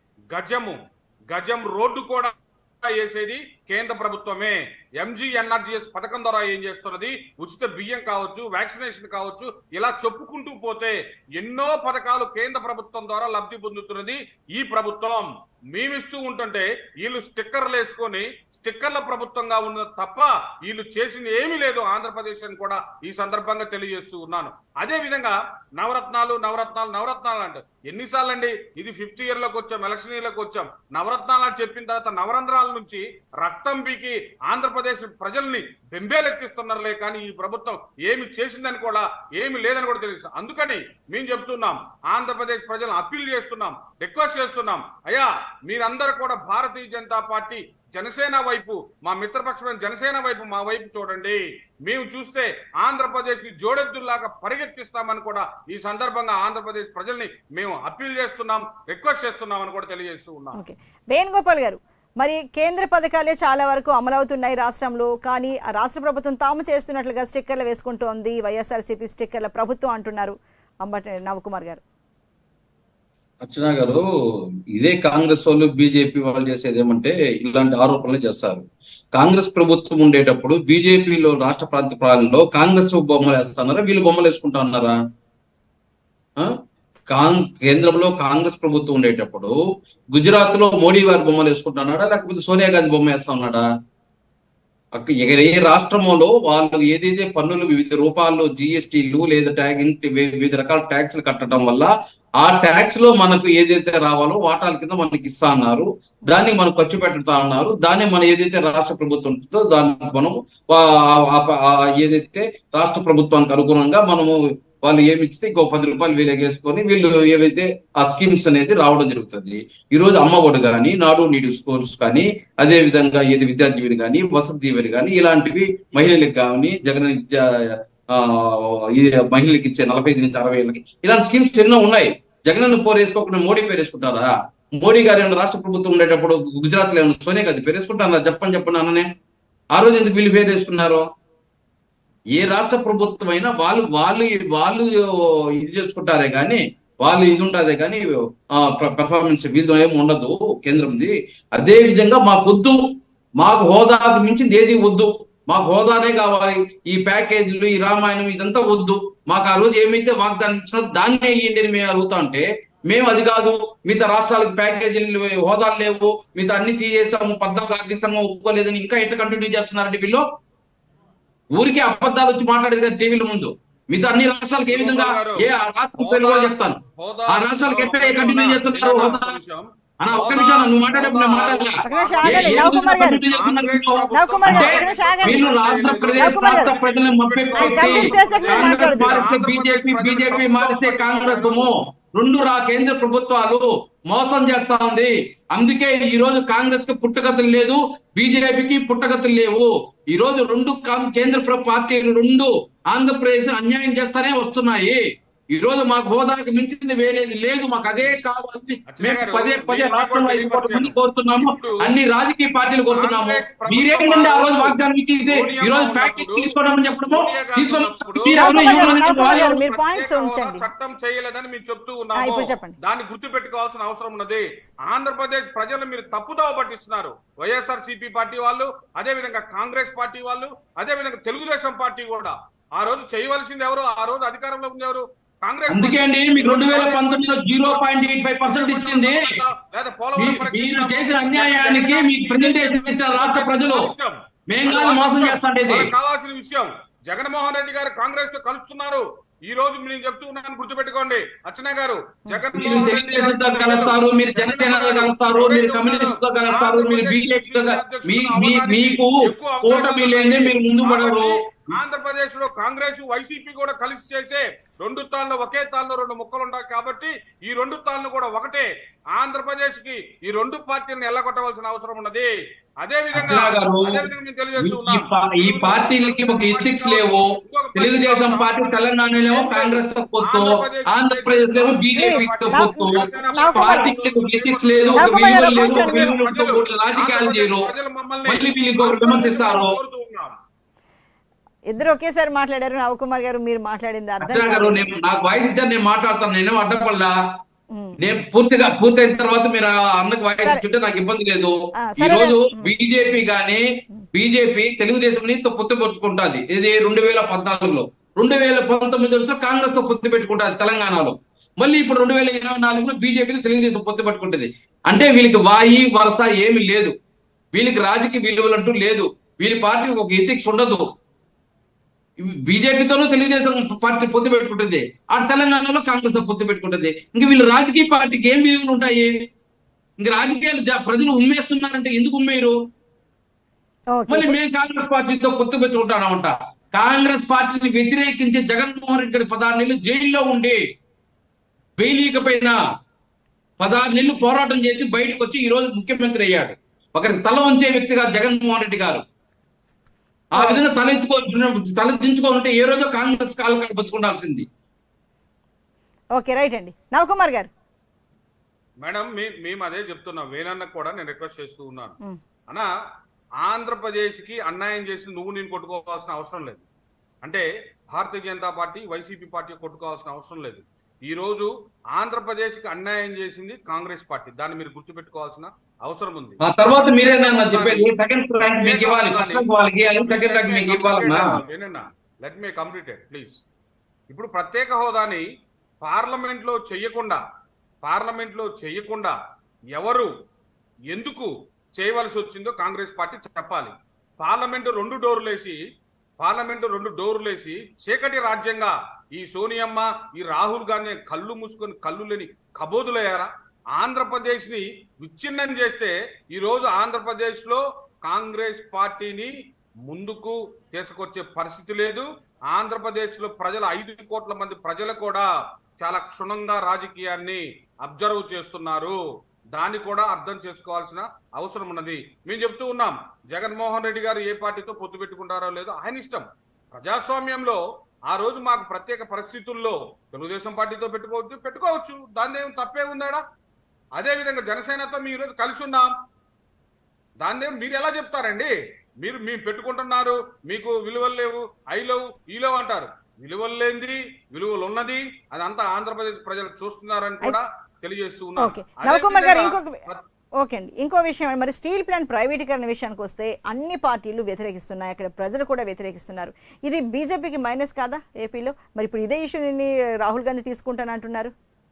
గజము గజం రోడ్డు కూడా వేసేది కేంద్ర ప్రభుత్వమే ఎంజీఎన్ఆర్జీఎస్ పథకం ద్వారా ఏం చేస్తున్నది ఉచిత బియ్యం కావచ్చు వ్యాక్సినేషన్ కావచ్చు ఇలా చెప్పుకుంటూ పోతే ఎన్నో పథకాలు కేంద్ర ప్రభుత్వం ద్వారా లబ్ధి పొందుతున్నది ఈ ప్రభుత్వం మేమిస్తూ ఉంటుంటే వీళ్ళు స్టిక్కర్లు వేసుకొని స్టిక్కర్ల ప్రభుత్వంగా ఉన్న తప్ప వీళ్ళు చేసింది ఏమీ లేదు ఆంధ్రప్రదేశ్ అని కూడా ఈ సందర్భంగా తెలియజేస్తూ ఉన్నాను అదే విధంగా నవరత్నాలు నవరత్నాలు నవరత్నాలు అంటే ఎన్నిసార్లు అండి ఇది ఫిఫ్త్ ఇయర్ లోకి వచ్చాం ఎలక్షన్ ఇయర్ లోకి వచ్చాం నవరత్నాలు అని చెప్పిన తర్వాత నవరంధ్రాల నుంచి రక్తం పీకి ఆంధ్రప్రదేశ్ ప్రజల్ని బెంబేలెత్తిస్తున్నారులే కానీ ఈ ప్రభుత్వం ఏమి చేసిందని కూడా ఏమి లేదని కూడా తెలుసు అందుకని మేము చెప్తున్నాం ఆంధ్రప్రదేశ్ ప్రజలను అప్పీల్ చేస్తున్నాం రిక్వెస్ట్ చేస్తున్నాం అయ్యా మీరందరూ కూడా భారతీయ జనతా పార్టీ జనసేన వైపు మా మిత్రపక్షమైన జనసేన వైపు మా వైపు చూడండి మేము చూస్తే ఆంధ్రప్రదేశ్ ని జోడెద్దుల్లాగా పరిగెత్తిస్తామని కూడా ఈ సందర్భంగా ఆంధ్రప్రదేశ్ ప్రజల్ని మేము అప్పీల్ చేస్తున్నాం రిక్వెస్ట్ చేస్తున్నామని కూడా తెలియజేస్తూ ఉన్నాం ఓకే వేణుగోపాల్ గారు మరి కేంద్ర పథకాలే చాలా వరకు అమలవుతున్నాయి రాష్ట్రంలో కానీ ఆ రాష్ట్ర ప్రభుత్వం తాము చేస్తున్నట్లుగా స్టిక్కర్లు వేసుకుంటోంది వైఎస్ఆర్సీపీ స్టిక్కర్ల ప్రభుత్వం అంటున్నారు అంబటి నవకుమార్ గారు అర్చన గారు ఇదే కాంగ్రెస్ వాళ్ళు బీజేపీ వాళ్ళు చేసేది ఏమంటే ఇలాంటి ఆరోపణలు చేస్తారు కాంగ్రెస్ ప్రభుత్వం ఉండేటప్పుడు బీజేపీలో రాష్ట్ర ప్రాంత పాలనలో కాంగ్రెస్ బొమ్మలు వేస్తున్నారా వీళ్ళు బొమ్మలు వేసుకుంటా ఉన్నారా ఆ? కాంగ్ కేంద్రంలో కాంగ్రెస్ ప్రభుత్వం ఉండేటప్పుడు గుజరాత్ లో మోడీ వారి బొమ్మలు వేసుకుంటున్నాడా లేకపోతే సోనియా గాంధీ బొమ్మ వేస్తా ఉన్నాడా అక్క ఎగ- ఏ రాష్ట్రంలో వాళ్ళు ఏదైతే పన్నులు వివిధ రూపాల్లో జిఎస్టీలు లేదా ట్యాగ్ ఇంటి వి- వివిధ రకాల ట్యాక్స్లు కట్టడం వల్ల ఆ ట్యాక్స్ లో మనకు ఏదైతే రావాలో వాటాల కింద మనకి ఇస్తా అన్నారు దాన్ని మనం ఖర్చు పెడతా అన్నారు దాన్ని మనం ఏదైతే రాష్ట్ర ప్రభుత్వం ఉంటుందో దాన్ని మనం ఆ- ఆ- ఆ- ఏదైతే రాష్ట్ర ప్రభుత్వానికి అనుగుణంగా మనము వాళ్ళు ఏమి ఇస్తే ఇంకో పది రూపాయలు వీళ్ళు ఎగేసుకొని వీళ్ళు ఏవైతే ఆ స్కీమ్స్ అనేది రావడం జరుగుతుంది ఈ రోజు అమ్మ ఒడి కానీ నాడు నీడు స్కూల్స్ కానీ అదే విధంగా ఏది విద్యార్థివిని కానీ వసతి దీవెని కానీ ఇలాంటివి మహిళలకు కానీ జగన్ విద్యా ఆ, ఈ మహిళలకు ఇచ్చే నలభై ఐదు నుంచి అరవై ఏళ్ళకి ఇలాంటి స్కీమ్స్ ఎన్నో ఉన్నాయి జగన్ పేరు వేసుకోకుండా మోడీ పేరు వేసుకుంటారా మోడీ గారు ఏమైనా రాష్ట్ర ప్రభుత్వం ఉండేటప్పుడు గుజరాత్ లో ఏమైనా సోనియా గాంధీ పేరు వేసుకుంటారా చెప్పని చెప్పండి అన్ననే ఆ రోజు ఎందుకు వీళ్ళు పేరు వేసుకున్నారు ఏ రాష్ట్ర ప్రభుత్వం అయినా వాళ్ళు వాళ్ళు వాళ్ళు ఇది చేసుకుంటారే కానీ వాళ్ళు ఇది ఉంటుందే కానీ పెర్ఫార్మెన్స్ వీధం ఏమి ఉండదు కేంద్రంది అదే విధంగా మాకు వద్దు మాకు హోదాకు మించింది ఏది వద్దు మాకు హోదానే కావాలి ఈ ప్యాకేజీలు ఈ రామాయణం ఇదంతా వద్దు మాకు ఆ రోజు ఏమైతే వాగ్దానం ఇచ్చినో దాన్నే ఇయ్యండి అని మేము అడుగుతా ఉంటే మేము అది కాదు మిగతా రాష్ట్రాలకు ప్యాకేజీలు హోదాలు లేవు మిగతా అన్ని తీసేసాము పద్నాలుగు ఆర్థిక సంఘం ఒప్పుకోలేదని ఇంకా ఎట్లా కంటిన్యూ చేస్తున్నారండి వీళ్ళు ఊరికే అబద్ధాలు వచ్చి మాట్లాడేది కదా టీవీల ముందు మిగతా అన్ని రాష్ట్రాలకు ఏ విధంగా ఏ ఆ రాష్ట్ర పేరు కూడా చెప్తాను హోదా- ఆ రాష్ట్రాలకు ఎక్కడ కంటిన్యూ చేస్తున్నారు ఒక్క హోదా? నిమిషం. అన్న ఒక్క నిమిషం అన్న, నువ్వు మాట్లాడేప్పుడు నేను మాట్లాడలే. ఒక నిమిషం ఏ- ఆగండి, ఏ నవ్ విధంగా కుమార్ గారు. కంటిన్యూ చేస్తున్నారు వీళ్ళు? నవ్ కుమార్ గారు, అంటే ఒక నిమిషం ఆగండి. వీళ్ళు ఆంధ్రప్రదేశ్ నవ్ కుమార్ గారు. రాష్ట్ర ప్రజలను మభ్యపెట్టి ఆయన కంప్లీట్ చేశాక మీరు కాంగ్రెస్ మాట్లాడదు. మారిస్తే బీజేపీ బీజేపీ మారిస్తే కాంగ్రెస్ రెండు రా కేంద్ర ప్రభుత్వాలు మోసం చేస్తా ఉంది అందుకే ఈ రోజు కాంగ్రెస్ కి పుట్టగతులు లేదు బీజేపీకి పుట్టగతులు లేవు ఈ రోజు రెండు కాం- కేంద్ర ప్ర- పార్టీలు రెండు ఆంధ్రప్రదేశ్ అన్యాయం చేస్తానే వస్తున్నాయి ఈ రోజు మాకు హోదాకు మించింది వేరేది లేదు మాకు అదే కావాలి మేము పదే పదే రాష్ట్రంలో ఐదు కోట్ల మంది కోరుతున్నాము అన్ని రాజకీయ పార్టీలు కోరుతున్నాము మీరేంటండి ఆ రోజు వాగ్దానం ఇచ్చేసి ఈ రోజు ప్యాకేజ్ తీసుకోవడం చెప్పడము తీసుకొని మీరు ఎవరు నౌకమర్ గారు, ఎవరు నౌకమర్ గారు, వాళ్ళు- మీరు పాయింట్స్ ప్రత్యేక హోదా ఉంచండి చట్టం చేయలేదని మీరు చెప్తూ ఆ, ఉన్నాము ఇప్పుడు చెప్పండి. దాన్ని గుర్తు పెట్టుకోవాల్సిన అవసరం ఉన్నది ఆంధ్రప్రదేశ్ ప్రజలు మీరు తప్పుదోవ పట్టిస్తున్నారు వైఎస్ఆర్ సిపి పార్టీ వాళ్ళు అదే విధంగా కాంగ్రెస్ పార్టీ వాళ్ళు అదే విధంగా తెలుగుదేశం పార్టీ కూడా ఆ రోజు చేయవలసింది ఎవరు ఆ రోజు అధికారంలో ఉంది ఎవరు కాంగ్రెస్ అందుకే అండి మీకు రెండు వేల పంతొమ్మిదిలో zero point eight five percent ఇచ్చింది లేదా పోలవరం మీ- పరీక్ష మీరు ఇస్తాము. చేసిన అన్యాయానికి మీకు ప్రెజెంటేషన్ ఇచ్చారు రాష్ట్ర ప్రజలు మేం కాదు మోసం చేస్తాంటే ఇది. వాళ్ళకి కావాల్సిన విషయం జగన్మోహన్ రెడ్డి గారు కాంగ్రెస్ తో కలుస్తున్నారు ఈ రోజు నేను చెప్తూ ఉన్నాను గుర్తుపెట్టుకోండి అర్చన గారు మీరు జగన్మోహన్ రెడ్డి తెలుగుదేశంతో కలుస్తారు మీరు జనసేనతో కలుస్తారు మీరు కమ్యూనిస్టుతో కలుస్తారు మీరు బీజేపీతో మీ మీ- మీకు కూటమి లేదే మీరు ముందు పడరు ఆంధ్రప్రదేశ్ లో కాంగ్రెస్ వైసీపీ కూడా కలిసి చేసే రెండు తాళ్ళు ఒకే తాళ్ళు రెండు ముక్కలు ఉంటాయి కాబట్టి ఈ రెండు తాళ్ళు కూడా ఒకటే ఆంధ్రప్రదేశ్ కి ఈ రెండు పార్టీలను ఎల్లగొట్టవలసిన అవసరం ఉన్నది అదే విధంగా అర్చన గారు, అదే విధంగా నేను తెలియజేస్తూ ఈ ఉన్నాను. పా- ఈ పార్టీలకి ఒక ఎథిక్స్ లేవు తెలుగుదేశం పార్టీ తెలంగాణలో కాంగ్రెస్ తో పొత్తు ఆంధ్రప్రదేశ్ లో బీజేపీ తో పొత్తు పార్టీకి ఒక ఎథిక్స్ లేదు ఒక విలువలు లేవు ఒక విలువలు ఉండవు, ఒక రాజకీయాలు చేయరు మళ్ళీ వీళ్ళు ఇంకొకరు విమర్శిస్తారు ఇద్దరు ఒకేసారి మాట్లాడారు నవకుమార్ గారు మీరు మాట్లాడింది అర్థం అర్చన గారు కాలేదు. నేను నాకు వాయిస్ ఇచ్చారు నేను మాట్లాడతాను నేనేం అడ్డపడలా ఉమ్. నేను పూర్తిగా పూర్తయిన తర్వాత మీరు ఆ అన్నకు వాయిస్ సరే. ఇచ్చుంటే నాకు ఇబ్బంది లేదు ఆ, ఈ సరే. రోజు ఉమ్. బీజేపీ గాని బీజేపీ తెలుగుదేశం తో పొత్తు పెట్టుకుంటాది ఇది రెండు వేల పద్నాలుగులో రెండు వేల పంతొమ్మిదిలో కాంగ్రెస్ తో పొత్తు పెట్టుకుంటాది తెలంగాణలో మళ్ళీ ఇప్పుడు రెండు వేల ఇరవై నాలుగులో బీజేపీ తెలుగుదేశం పొత్తు పెట్టుకుంటది అంటే వీళ్ళకి వాయి వరస ఏమి లేదు వీళ్ళకి రాజకీయ విలువలు అంటూ లేదు వీళ్ళ పార్టీకి ఒక ఎథిక్స్ ఉండదు బీజేపీతోనూ తెలుగుదేశం పార్టీ పొత్తు పెట్టుకుంటుంది ఆ తెలంగాణలో కాంగ్రెస్ తో పొత్తు పెట్టుకుంటుంది ఇంక వీళ్ళు రాజకీయ పార్టీకి ఏం విలువలు ఉంటాయి ఇంక రాజకీయాలు జ- ప్రజలు ఉమ్మేస్తున్నారంటే ఎందుకు ఉమ్మేరు ఓకే మళ్ళీ మేము కాంగ్రెస్ పార్టీతో పొత్తు పెట్టుకుంటామంట కాంగ్రెస్ పార్టీని వ్యతిరేకించే జగన్మోహన్ రెడ్డి గారి పదహారు నెలలు జైల్లో ఉండి బెయిలీకపోయినా పదహారు నెలలు పోరాటం చేసి బయటకు వచ్చి ఈ రోజు ముఖ్యమంత్రి అయ్యాడు ఒకరికి తల ఉంచే వ్యక్తిగా జగన్మోహన్ రెడ్డి గారు ఆ విధంగా తలెత్తుకో తల దించుకోవాలంటే ఏ రోజు కాంగ్రెస్ కాలు కనిపించుకుండాల్సింది ఓకే రైట్ అండి నవకుమార్ గారు మేడం మే- మేము అదే చెప్తున్నాం వేనన్నకు కూడా నేను రిక్వెస్ట్ చేస్తూ ఉన్నాను ఉమ్. అన్నా ఆంధ్రప్రదేశ్ కి అన్యాయం చేసి నువ్వు నేను కొట్టుకోవాల్సిన అవసరం లేదు అంటే Bharatiya Janata party YCP party కొట్టుకోవాల్సిన అవసరం లేదు ఈ రోజు ఆంధ్రప్రదేశ్ కి అన్యాయం చేసింది కాంగ్రెస్ పార్టీ దాన్ని మీరు గుర్తుపెట్టుకోవాల్సిన అవసరం ఉంది ఆ తర్వాత మీరేనా చెప్పేది సెకండ్ ర్యాంక్ మీకు ఇవ్వాలి ఫస్ట్ ర్యాంక్ వాళ్ళకి అది సెకండ్ ర్యాంక్ మీకు ఇవ్వాలన్నా లెట్ మీ కంప్లీటెడ్ ప్లీజ్ ఇప్పుడు ప్రత్యేక హోదాని పార్లమెంట్ లో చెయ్యకుండా పార్లమెంట్ లో చెయ్యకుండా ఎవరు ఎందుకు చేయవలసి వచ్చిందో కాంగ్రెస్ పార్టీ చెప్పాలి పార్లమెంటు రెండు డోర్లేసి పార్లమెంటు రెండు డోర్లేసి చీకటి రాజ్యంగా ఈ సోనియమ్మ ఈ రాహుల్ గాంధీ కళ్ళు మూసుకొని కళ్ళు లేని కబోదులయ్యారా ఆంధ్రప్రదేశ్ ని విచ్ఛిన్నం చేస్తే ఈ రోజు ఆంధ్రప్రదేశ్ లో కాంగ్రెస్ పార్టీని ముందుకు తీసుకొచ్చే పరిస్థితి లేదు ఆంధ్రప్రదేశ్ లో ప్రజల ఐదు కోట్ల మంది ప్రజలు కూడా చాలా క్షుణ్ణంగా రాజకీయాన్ని అబ్జర్వ్ చేస్తున్నారు దాన్ని కూడా అర్థం చేసుకోవాల్సిన అవసరం ఉన్నది మేము చెప్తూ ఉన్నాం జగన్మోహన్ రెడ్డి గారు ఏ పార్టీతో పొత్తు పెట్టుకుంటారో లేదో ఆయన ఇష్టం ప్రజాస్వామ్యంలో ఆ రోజు మాకు ప్రత్యేక పరిస్థితుల్లో తెలుగుదేశం పార్టీతో పెట్టుకోవచ్చు పెట్టుకోవచ్చు దాని ఏం తప్పే ఉందాడా అదే విధంగా జనసేనతో మీ ఈరోజు కలిసి ఉన్నాం దాన్ని మీరు ఎలా చెప్తారండి మీరు మేము పెట్టుకుంటున్నారు మీకు విలువలు లేవు ఐలవు ఈలవు అంటారు విలువలు లేనిది విలువలు ఉన్నది అదంతా ఆంధ్రప్రదేశ్ ప్రజలు చూస్తున్నారని కూడా తెలియజేస్తూ ఉన్నారు ఓకే అదే నవకుమార్ గారు విధంగా ఇంకొక ఓకే అండి ఇంకో విషయం మరి స్టీల్ ప్లాంట్ ప్రైవేటీకరణ విషయానికి వస్తే అన్ని పార్టీలు వ్యతిరేకిస్తున్నాయి అక్కడ ప్రజలు కూడా వ్యతిరేకిస్తున్నారు ఇది బీజేపీకి మైనస్ కాదా ఏపీలో మరి ఇప్పుడు ఇదే ఇష్యూని రాహుల్ గాంధీ తీసుకుంటానంటున్నారు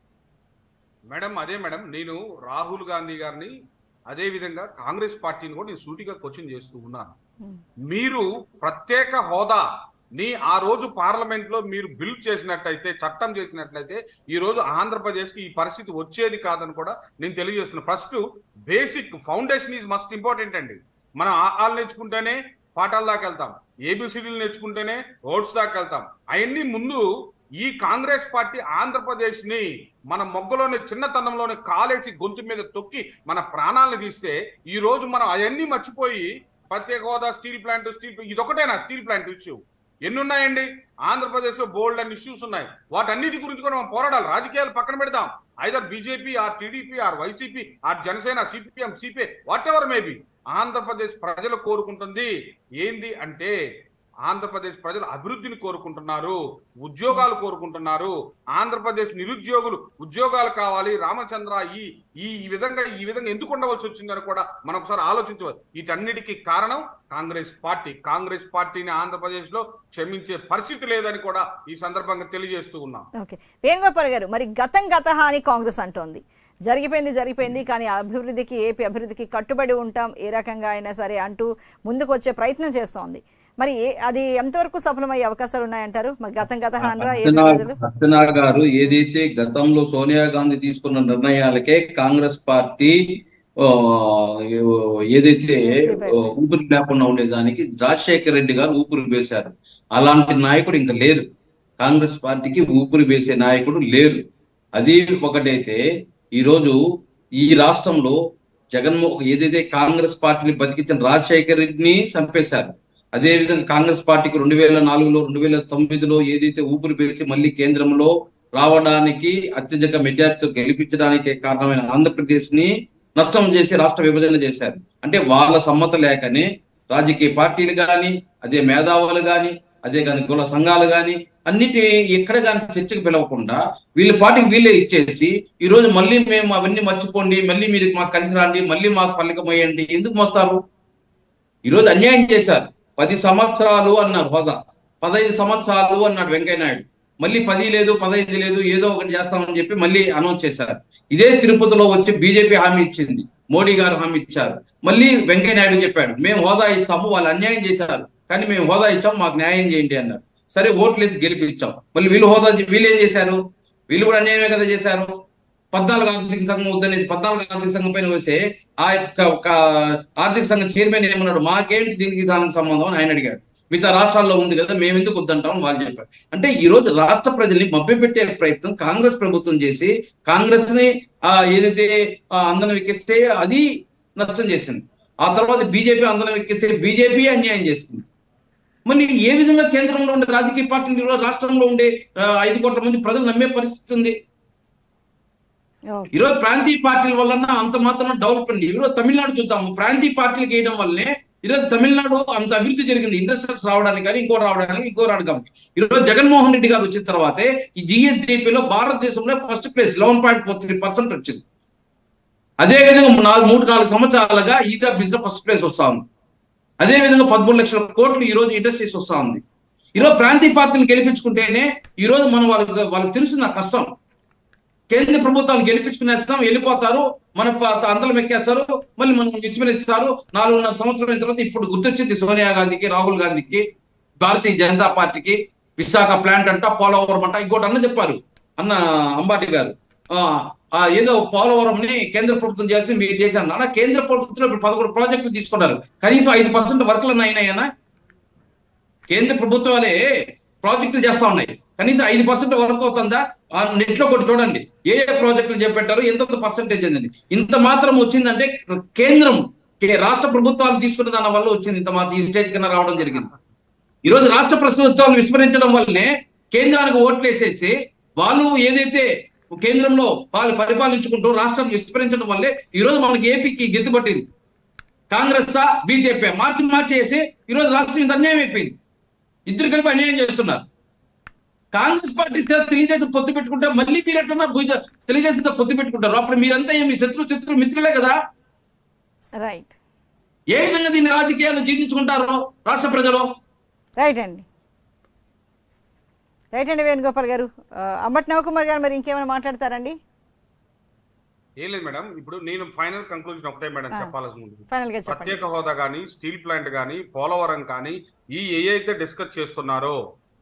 మేడం అదే మేడం నేను రాహుల్ గాంధీ గారిని అదే విధంగా కాంగ్రెస్ పార్టీని కూడా నేను సూటిగా క్వశ్చన్ చేస్తూ ఉన్నాను మీరు ప్రత్యేక హోదా ని ఆ రోజు పార్లమెంట్ లో మీరు బిల్ చేసినట్టయితే చట్టం చేసినట్లయితే ఈ రోజు ఆంధ్రప్రదేశ్ కి ఈ పరిస్థితి వచ్చేది కాదని కూడా నేను తెలియజేస్తున్నాను first basic foundation is must important అండి మనం ఆలు నేర్చుకుంటేనే పాఠాల దాకా వెళ్తాం ఏబిసిడీలు నేర్చుకుంటేనే ఓట్స్ దాకా వెళ్తాం అవన్నీ ముందు ఈ కాంగ్రెస్ పార్టీ ఆంధ్రప్రదేశ్ ని మన మొగ్గలోని చిన్నతనంలోనే కాలేసి గొంతు మీద తొక్కి మన ప్రాణాలను తీస్తే ఈ రోజు మనం అవన్నీ మర్చిపోయి ప్రత్యేక హోదా స్టీల్ ప్లాంట్ స్టీల్ ఇదొకటేనా స్టీల్ ప్లాంట్ ఇష్యూ ఎన్ని ఉన్నాయండి ఆంధ్రప్రదేశ్ లో బోల్డ్ అండ్ ఇష్యూస్ ఉన్నాయి వాటన్నిటి గురించి కూడా మనం పోరాడాలి రాజకీయాలు పక్కన పెడదాం either BJP or TDP or YCP or Janasena CPM CPI whatever maybe Andhra Pradesh ప్రజలు కోరుకుంటుంది ఏంది అంటే ఆంధ్రప్రదేశ్ ప్రజలు అభివృద్ధిని కోరుకుంటున్నారు ఉద్యోగాలు కోరుకుంటున్నారు ఆంధ్రప్రదేశ్ నిరుద్యోగులు ఉద్యోగాలు కావాలి రామచంద్ర ఈ ఈ ఈ విధంగా ఈ విధంగా ఎందుకు ఉండవలసి వచ్చిందని కూడా మనం ఒకసారి ఆలోచించవచ్చు వీటన్నిటికీ కారణం కాంగ్రెస్ పార్టీ కాంగ్రెస్ పార్టీని ఆంధ్రప్రదేశ్ లో క్షమించే పరిస్థితి లేదని కూడా ఈ సందర్భంగా తెలియజేస్తూ ఉన్నాం ఓకే వేణుగోపాల్ గారు మరి గతం గత అని కాంగ్రెస్ అంటోంది జరిగిపోయింది జరిగిపోయింది కానీ అభివృద్ధికి ఏపీ అభివృద్ధికి కట్టుబడి ఉంటాం ఏ రకంగా అయినా సరే అంటూ ముందుకు వచ్చే ప్రయత్నం చేస్తోంది మరి ఏ- అది ఎంతవరకు సఫలమయ్యే అవకాశాలు ఉన్నాయంటారు మరి గతం గత అనరా ఏపీ అర్చనా ప్రజలు అర్చనా గారు ఏదైతే గతంలో సోనియా గాంధీ తీసుకున్న నిర్ణయాలకే కాంగ్రెస్ పార్టీ ఆ, ఏదైతే ఆ, ఊపిరి లేకుండా ఉండేదానికి రాజశేఖర రెడ్డి గారు ఊపిరి వేశారు అలాంటి నాయకుడు ఇంకా లేరు కాంగ్రెస్ పార్టీకి ఊపిరి వేసే నాయకుడు లేరు అది ఒకటైతే ఈరోజు ఈ రాష్ట్రంలో జగన్మోహన్ ఏదైతే కాంగ్రెస్ పార్టీని బతికించిన రాజశేఖర రెడ్డిని చంపేశారు అదే విధంగా కాంగ్రెస్ పార్టీకి రెండు వేల నాలుగులో రెండు వేల తొమ్మిదిలో ఏదైతే ఊపిరి వేసి మళ్ళీ కేంద్రంలో రావడానికి అత్యధిక మెజార్టీతో గెలిపించడానికి కారణమైన ఆంధ్రప్రదేశ్ ని నష్టం చేసి రాష్ట్ర విభజన చేశారు అంటే వాళ్ళ సమ్మత లేకనే రాజకీయ పార్టీలు కానీ అదే మేధావులు కానీ అదే కానీ కుల సంఘాలు కానీ అన్నిటి ఎక్కడ కానీ చర్చకు పిలవకుండా వీళ్ళ పార్టీకి వీళ్ళే ఇచ్చేసి ఈ రోజు మళ్ళీ మేము అవన్నీ మర్చిపోండి మళ్ళీ మీరు మాకు కలిసి రండి మళ్ళీ మాకు పల్లకమయ్యండి ఎందుకు మోస్తారు ఈ రోజు అన్యాయం చేశారు పది సంవత్సరాలు అన్నారు హోదా పదహైదు సంవత్సరాలు అన్నాడు వెంకయ్యనాయుడు మళ్ళీ పది లేదు పదహైదు లేదు ఏదో ఒకటి చేస్తామని చెప్పి మళ్ళీ అనౌన్స్ చేశారు ఇదే తిరుపతిలో వచ్చి బీజేపీ హామీ ఇచ్చింది మోడీ గారు హామీ ఇచ్చారు మళ్ళీ వెంకయ్యనాయుడు చెప్పాడు మేము హోదా ఇస్తాము వాళ్ళు అన్యాయం చేశారు కానీ మేము హోదా ఇచ్చాం మాకు న్యాయం చేయండి అన్నారు సరే ఓట్లేసి గెలిపించాం మళ్ళీ వీళ్ళు హోదా వీళ్ళు ఏం చేశారు వీళ్ళు కూడా అన్యాయమే కదా చేశారు పద్నాలుగు ఆర్థిక సంఘం వద్దనేసి పద్నాలుగు ఆర్థిక సంఘం పైన వస్తే ఆ యొక్క ఒక ఆర్థిక సంఘం చైర్మన్ ఏమన్నాడు మాకేంటి దీనికి దానికి సంబంధం అని ఆయన అడిగాడు మిగతా రాష్ట్రాల్లో ఉంది కదా మేము ఎందుకు వద్దంటాం అని వాళ్ళు చెప్పారు అంటే ఈ రోజు రాష్ట్ర ప్రజల్ని మభ్యపెట్టే ప్రయత్నం కాంగ్రెస్ ప్రభుత్వం చేసి కాంగ్రెస్ ని ఆ ఏదైతే ఆ అందరం ఎక్కిస్తే అది నష్టం చేసింది ఆ తర్వాత బీజేపీ అందరం ఎక్కిస్తే బీజేపీ అన్యాయం చేసింది మళ్ళీ ఏ విధంగా కేంద్రంలో ఉండే రాజకీయ పార్టీలు ఈరోజు రాష్ట్రంలో ఉండే ఆ, ఐదు కోట్ల మంది ప్రజలు నమ్మే పరిస్థితి ఉంది ఓకే. ఈరోజు ప్రాంతీయ పార్టీల వలన అంత మాత్రం డెవలప్ అండి ఈరోజు తమిళనాడు చూద్దాము ప్రాంతీయ పార్టీలకు వేయడం వల్లనే ఈరోజు తమిళనాడు అంత అభివృద్ధి జరిగింది ఇండస్ట్రీస్ రావడానికి కానీ ఇంకో రావడానికి ఇంకో రావడానికి ఈరోజు జగన్మోహన్ రెడ్డి గారు వచ్చిన తర్వాతే ఈ GSDP లో భారతదేశంలో first place eleven point four three percent వచ్చింది అదే విధంగా నాలుగు మూడు నాలుగు సంవత్సరాలుగా ease of business first place వస్తా ఉంది అదే విధంగా పదమూడు లక్షల కోట్లు ఈ రోజు ఇండస్ట్రీస్ వస్తా ఉంది ఈరోజు ప్రాంతీయ పార్టీని గెలిపించుకుంటేనే ఈ రోజు మనం వాళ్ళకి వాళ్ళకి తెలుసు నా కష్టం కేంద్ర ప్రభుత్వాన్ని గెలిపించుకునేస్తాం వెళ్ళిపోతారు మన ప- అందరం ఎక్కేస్తారు మళ్ళీ మనం విస్మరిస్తారు నాలుగున్నర సంవత్సరం అయిన తర్వాత ఇప్పుడు గుర్తొచ్చింది సోనియా గాంధీకి రాహుల్ గాంధీకి భారతీయ జనతా పార్టీకి విశాఖ ప్లాంట్ అంట పోలవరం అంట ఇంకోటి అన్న చెప్పారు అన్న అంబాటి గారు ఆ, ఆ ఏదో పోలవరంని కేంద్ర ప్రభుత్వం చేసి మీరు చేశారు అన్న కేంద్ర ప్రభుత్వం ఇప్పుడు పదకొండు ప్రాజెక్టులు తీసుకున్నారు కనీసం ఐదు పర్సెంట్ వర్కులు అయినాయనా కేంద్ర ప్రభుత్వాలే ప్రాజెక్టులు చేస్తా ఉన్నాయి కనీసం ఐదు పర్సెంట్ వర్క్ అవుతుందా ఆ నెట్ లో కొట్టి చూడండి ఏ ఏ ప్రాజెక్టులు చేపట్టారు ఎంత పర్సెంటేజ్ అనేది ఇంత మాత్రం వచ్చిందంటే కేంద్రం కే- రాష్ట్ర ప్రభుత్వాలు తీసుకున్న దాని వల్ల వచ్చింది ఇంత మాత్రం ఈ స్టేజ్ కింద రావడం జరిగింది ఈ రోజు రాష్ట్ర ప్రభుత్వాలు విస్మరించడం వల్లనే కేంద్రానికి ఓట్లు వేసేసి వాళ్ళు ఏదైతే కేంద్రంలో వాళ్ళు పరిపాలించుకుంటూ రాష్ట్రాన్ని విస్మరించడం వల్లే ఈ రోజు మనకి ఏపీకి గెత్తి పట్టింది కాంగ్రెస్ బీజేపీ మార్చి మార్చి వేసి ఈ రోజు రాష్ట్రం ఇంత అన్యాయం అయిపోయింది ఇద్దరు కలిపి అన్యాయం చేస్తున్నారు కాంగ్రెస్ పార్టీ తే- తెలుగుదేశం పొత్తు పెట్టుకుంటే మళ్ళీ మీరు ఎట్లన్నా భుజ తెలుగుదేశంతో పొత్తు పెట్టుకుంటారు అప్పుడు మీరంతా ఏమి శత్రు శత్రు మిత్రులే కదా రైట్ ఏ విధంగా దీన్ని రాజకీయాలు జీర్ణించుకుంటారు రాష్ట్ర ప్రజలు రైట్ అండి రైట్ అండి వేణుగోపాల్ గారు ఆ, అంబటి నవకుమార్ గారు మరి ఇంకేమైనా మాట్లాడతారండి ఏం లేదు మేడం ఇప్పుడు నేను ఫైనల్ కంక్లూజన్ ఒకటే మేడం ఆ. చెప్పాల్సి ఉంది ఫైనల్ గా చెప్పండి ప్రత్యేక హోదా కానీ స్టీల్ ప్లాంట్ కానీ పోలవరం కానీ ఈ ఏ అయితే డిస్కస్ చేస్తున్నారో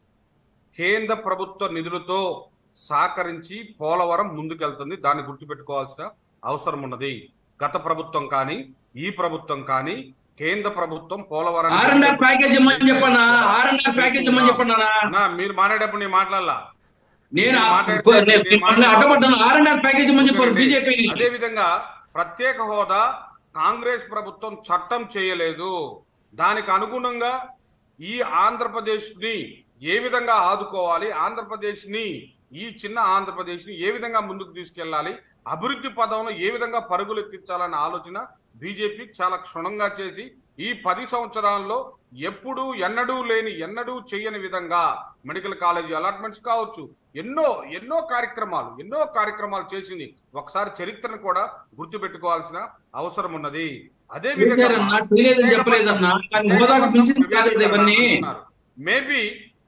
కేంద్ర ప్రభుత్వ నిధులతో సహకరించి పోలవరం ముందుకెళ్తుంది దాన్ని గుర్తుపెట్టుకోవాల్సిన అవసరం ఉన్నది గత ప్రభుత్వం కానీ ఈ ప్రభుత్వం కానీ కేంద్ర ప్రభుత్వం Polavaram R and R package ఇమ్మని చెప్పన్నా ఆర్ అండ్ ఆర్ ప్యాకేజ్ ఇమ్మని చెప్పన్నా అన్నా, మీరు మాట్లాడేటప్పుడు నేను మాట్లాడాలా నేను ఆ- మాట్లాడితే నేను- నేను నేను మాట్లాడను. అడ్డపడ్డాను ఆర్ అండ్ ఆర్ ప్యాకేజ్ ఇమ్మని చెప్పారు బీజేపీని అదే విధంగా ప్రత్యేక హోదా కాంగ్రెస్ ప్రభుత్వం చట్టం చేయలేదు దానికి అనుగుణంగా ఈ ఆంధ్రప్రదేశ్ ని ఏ విధంగా ఆదుకోవాలి ఆంధ్రప్రదేశ్ ని ఈ చిన్న ఆంధ్రప్రదేశ్ ని ఏ విధంగా ముందుకు తీసుకెళ్లాలి అభివృద్ధి పదంలో ఏ విధంగా పరుగులు ఎత్తించాలన్న ఆలోచన బీజేపీ చాలా క్షుణ్ణంగా చేసి ఈ పది సంవత్సరాల్లో ఎప్పుడు ఎన్నడూ లేని ఎన్నడూ చేయని విధంగా మెడికల్ కాలేజీ అలాట్మెంట్స్ కావచ్చు ఎన్నో ఎన్నో కార్యక్రమాలు ఎన్నో కార్యక్రమాలు చేసింది ఒకసారి చరిత్రను కూడా గుర్తుపెట్టుకోవాల్సిన అవసరం ఉన్నది అదే చేశారన్నా, చేయలేదని చెప్పలేదన్నా. కానీ హోదాకు మించిన కాదు ఇవన్నీ. మేబీ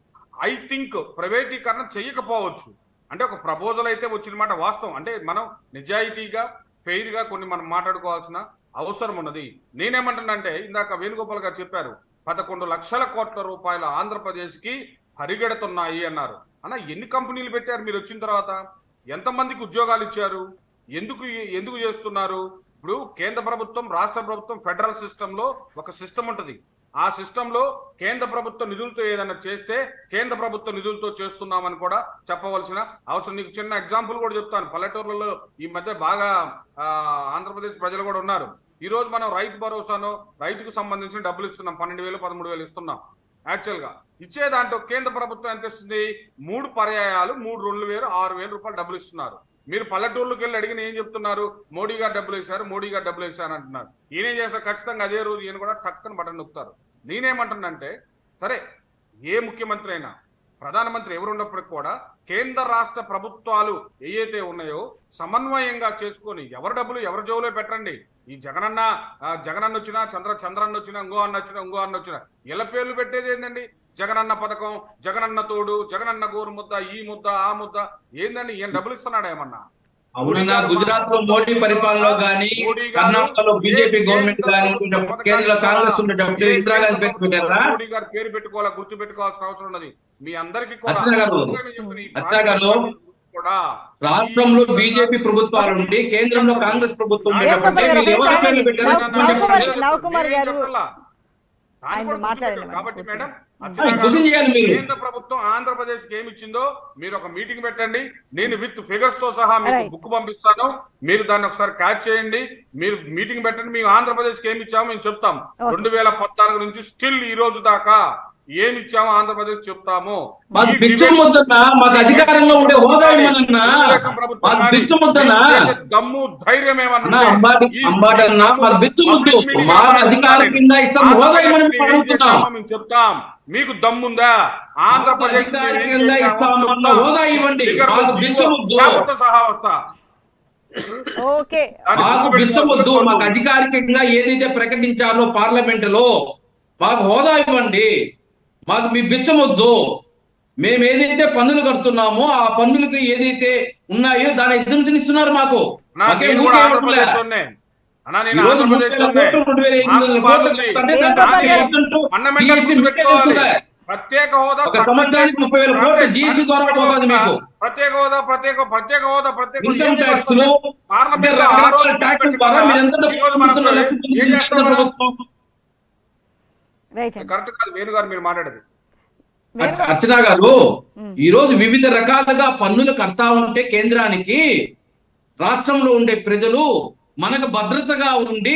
ఐ థింక్ ప్రైవేటీకరణ చేయకపోవచ్చు అంటే ఒక ప్రపోజల్ అయితే వచ్చిన మాట వాస్తవం అంటే మనం నిజాయితీగా ఫెయిర్ గా కొన్ని మనం మాట్లాడుకోవాల్సిన అవసరం ఉన్నది నేనేమంటున్నానంటే ఇందాక వేణుగోపాల్ గారు చెప్పారు పదకొండు లక్షల కోట్ల రూపాయలు ఆంధ్రప్రదేశ్ కి పరిగెడుతున్నాయి అన్నారు అన్న ఎన్ని కంపెనీలు పెట్టారు మీరు వచ్చిన తర్వాత ఎంతమందికి ఉద్యోగాలు ఇచ్చారు ఎందుకు ఎందుకు చేస్తున్నారు ఇప్పుడు కేంద్ర ప్రభుత్వం రాష్ట్ర ప్రభుత్వం ఫెడరల్ సిస్టమ్ లో ఒక సిస్టమ్ ఉంటది ఆ సిస్టమ్ లో కేంద్ర ప్రభుత్వ నిధులతో ఏదైనా చేస్తే కేంద్ర ప్రభుత్వ నిధులతో చేస్తున్నామని కూడా చెప్పవలసిన అవసరం నీకు చిన్న ఎగ్జాంపుల్ కూడా చెప్తాను పల్లెటూర్లలో ఈ మధ్య బాగా ఆ, ఆంధ్రప్రదేశ్ ప్రజలు కూడా ఉన్నారు ఈ రోజు మనం రైతు భరోసాను రైతుకు సంబంధించిన డబ్బులు ఇస్తున్నాం పన్నెండు వేలు పదమూడు వేలు ఇస్తున్నాం యాక్చువల్ గా ఇచ్చే దాంట్లో కేంద్ర ప్రభుత్వం ఎంత ఇస్తుంది మూడు పర్యాయాలు మూడు రెండు వేలు ఆరు వేలు రూపాయలు డబ్బులు ఇస్తున్నారు మీరు పల్లెటూర్లకు వెళ్ళి అడిగిన ఏం చెప్తున్నారు మోడీ గారు డబ్బులు వేశారు మోడీ గారు డబ్బులు వేశారు అంటున్నారు ఈయనేం చేస్తారు ఖచ్చితంగా అదే రోజు ఈయన కూడా టక్కన బటన్ నొక్కుతారు నేనేమంటున్నానంటే సరే ఏ ముఖ్యమంత్రి అయినా ప్రధానమంత్రి ఎవరు ఉన్నప్పటికి కూడా కేంద్ర రాష్ట్ర ప్రభుత్వాలు ఏవైతే ఉన్నాయో సమన్వయంగా చేసుకొని ఎవరి డబ్బులు ఎవరి జోలో పెట్టండి ఈ జగనన్న ఆ, జగనన్న వచ్చినా చంద్ర చంద్రన్న వచ్చినా ఇంకో అన్న వచ్చినా ఇంకో అన్న వచ్చినా ఇలా పేర్లు పెట్టేది ఏందండి జగనన్న పథకం జగనన్న తోడు జగనన్న గోరు ముద్ద ఈ ముద్ద ఆ ముద్ద ఏందండి ఈయన డబ్బులు ఇస్తున్నాడా ఏమన్నా అవునన్నా గుజరాత్ లో మోడీ పరిపాలనలో గానీ మోడీ గారు కర్ణాటకలో బీజేపీ ఏ- గవర్నమెంట్ ఏ గానీ ప్రభుత్వ ఉండేటప్పుడు కేంద్రంలో పథకాలు కాంగ్రెస్ ఇవ్వాలా? ఉండేటప్పుడు ఏ ఇందిరాగాంధీ కేంద్ర పెట్టి పెట్టారా ప్రభుత్వం మోడీ గారు పేరు పెట్టుకోవాలా గుర్తు పెట్టుకోవాల్సిన అవసరం ఉన్నది మీ అందరికీ కూడా అర్చన గారు, అందుకని నేను చెప్తున్నా, ఈ అర్చన గారు, కూడా రాష్ట్రంలో బీజేపీ ప్రభుత్వాలు ఉండి కేంద్రంలో కాంగ్రెస్ ప్రభుత్వం వేణుగోపాల్ ఉండేటప్పుడు గారు, మీరు ఎవరి ఒకసారి పేర్లు పెట్టారో నవ్- చెప్పండి. నవకుమార్- నవకుమార్ గారు ఆయన ఆయన మాట్లాడండి కాబట్టి మరి. మేడం ఆ, అర్చన గారు, క్వశ్చన్ చేయాలి మీరు. కేంద్ర ప్రభుత్వం ఆంధ్రప్రదేశ్ కి ఏమి ఇచ్చిందో మీరు ఒక మీటింగ్ పెట్టండి నేను విత్ ఫిగర్స్ తో సహా మీకు Right. బుక్ పంపిస్తాను మీరు దాన్ని ఒకసారి క్యాచ్ చేయండి మీరు మీటింగ్ పెట్టండి మేము ఆంధ్రప్రదేశ్ కి ఏమి ఇచ్చామో మేము చెప్తాం Okay. రెండు వేల పద్నాలుగు నుంచి స్టిల్ ఈ రోజు దాకా ఏమి ఇచ్చామో ఆంధ్రప్రదేశ్ చెప్తాము మాకు ఈ బిచ్చం debate- వద్దన్నా మాకు అధికారంలో ఉండే హోదా ఇవ్వనన్నా తెలుగుదేశం ప్రభుత్వం మాకు కానీ బిచ్చం వద్దన్నా మీరు చేసే దమ్ము ధైర్యం ఏమన్నా అన్నా, ఉంటే అంబాటి ఈ అంబాటన్నా మాకు బిచ్చం వద్దు పబ్లిక్ మీటింగ్ మాకు ఏమన్నా అధికారం ఉంటే కింద ఇస్తాం హోదా ఇవ్వమని ఆంధ్రప్రదేశ్ మేము ఏం అడుగుతున్నాం చేశామో మేము చెప్తాం మీకు దమ్ముందా ఆంధ్రప్రదేశ్ కి అధికారం ఏం కింద చేశామో ఇస్తాం చెప్తాం. అన్న హోదా ఇవ్వండి. ఫిగర్ మాకు జీవో, బిచ్చం వద్దు. పేపర్తో సహా వస్తా ఓకే దాన్ని మాకు గుర్తుపెట్టుకోవాలి. బిచ్చం వద్దు మాకు అధికారికంగా ఏదైతే ప్రకటించారో పార్లమెంట్ లో మాకు హోదా ఇవ్వండి మాకు మీ బిచ్చం వద్దు మేము ఏదైతే పన్నులు కడుతున్నామో ఆ పన్నులకు ఏదైతే ఉన్నాయో దాని ఎగ్జామ్షన్ ఇస్తున్నారు మాకు నా మాకేం నేను ఊరికే కూడా ఇవ్వట్లే. ఆంధ్రప్రదేశ్ వాడినే. అన్నా నేను ఈ రోజు ముప్పై ఆంధ్రప్రదేశ్ వేల కోట్లు, రెండు వేల ఐదు వందల నాకు కోట్లు బాగుంది. అంటే దాని ఏంటో దానికి మరి? పర్సెంట్ ఫండమెంటల్ GST గుర్తు పెట్టేది పెట్టుకోవాలి. కూడా. ప్రత్యేక హోదా ఒక సంవత్సరానికి ముప్పై వేల కోట్లు జీఎస్టీ ద్వారా పోతుంది మీకు. ప్రత్యేక హోదా ప్రత్యేక ప్రత్యేక హోదా ప్రత్యేక ఇన్కమ్ ఏది ట్యాక్స్ వస్తుంది? పార్లమెంట్ అంటే లో ఆ రకరకాల రోజు ట్యాక్స్ ద్వారా మీరు ఎంత ఈ రోజు మనం డబ్బులు ఏం చేస్తాం మనం? ప్రభుత్వం రైట్ అండి కరెక్ట్ కాదు వేణు గారు మీరు మాట్లాడేది అర్చ- అర్చన గారు ఈ రోజు వివిధ రకాలుగా పన్నులు కడతా ఉంటే కేంద్రానికి రాష్ట్రంలో ఉండే ప్రజలు మనకు భద్రతగా ఉండి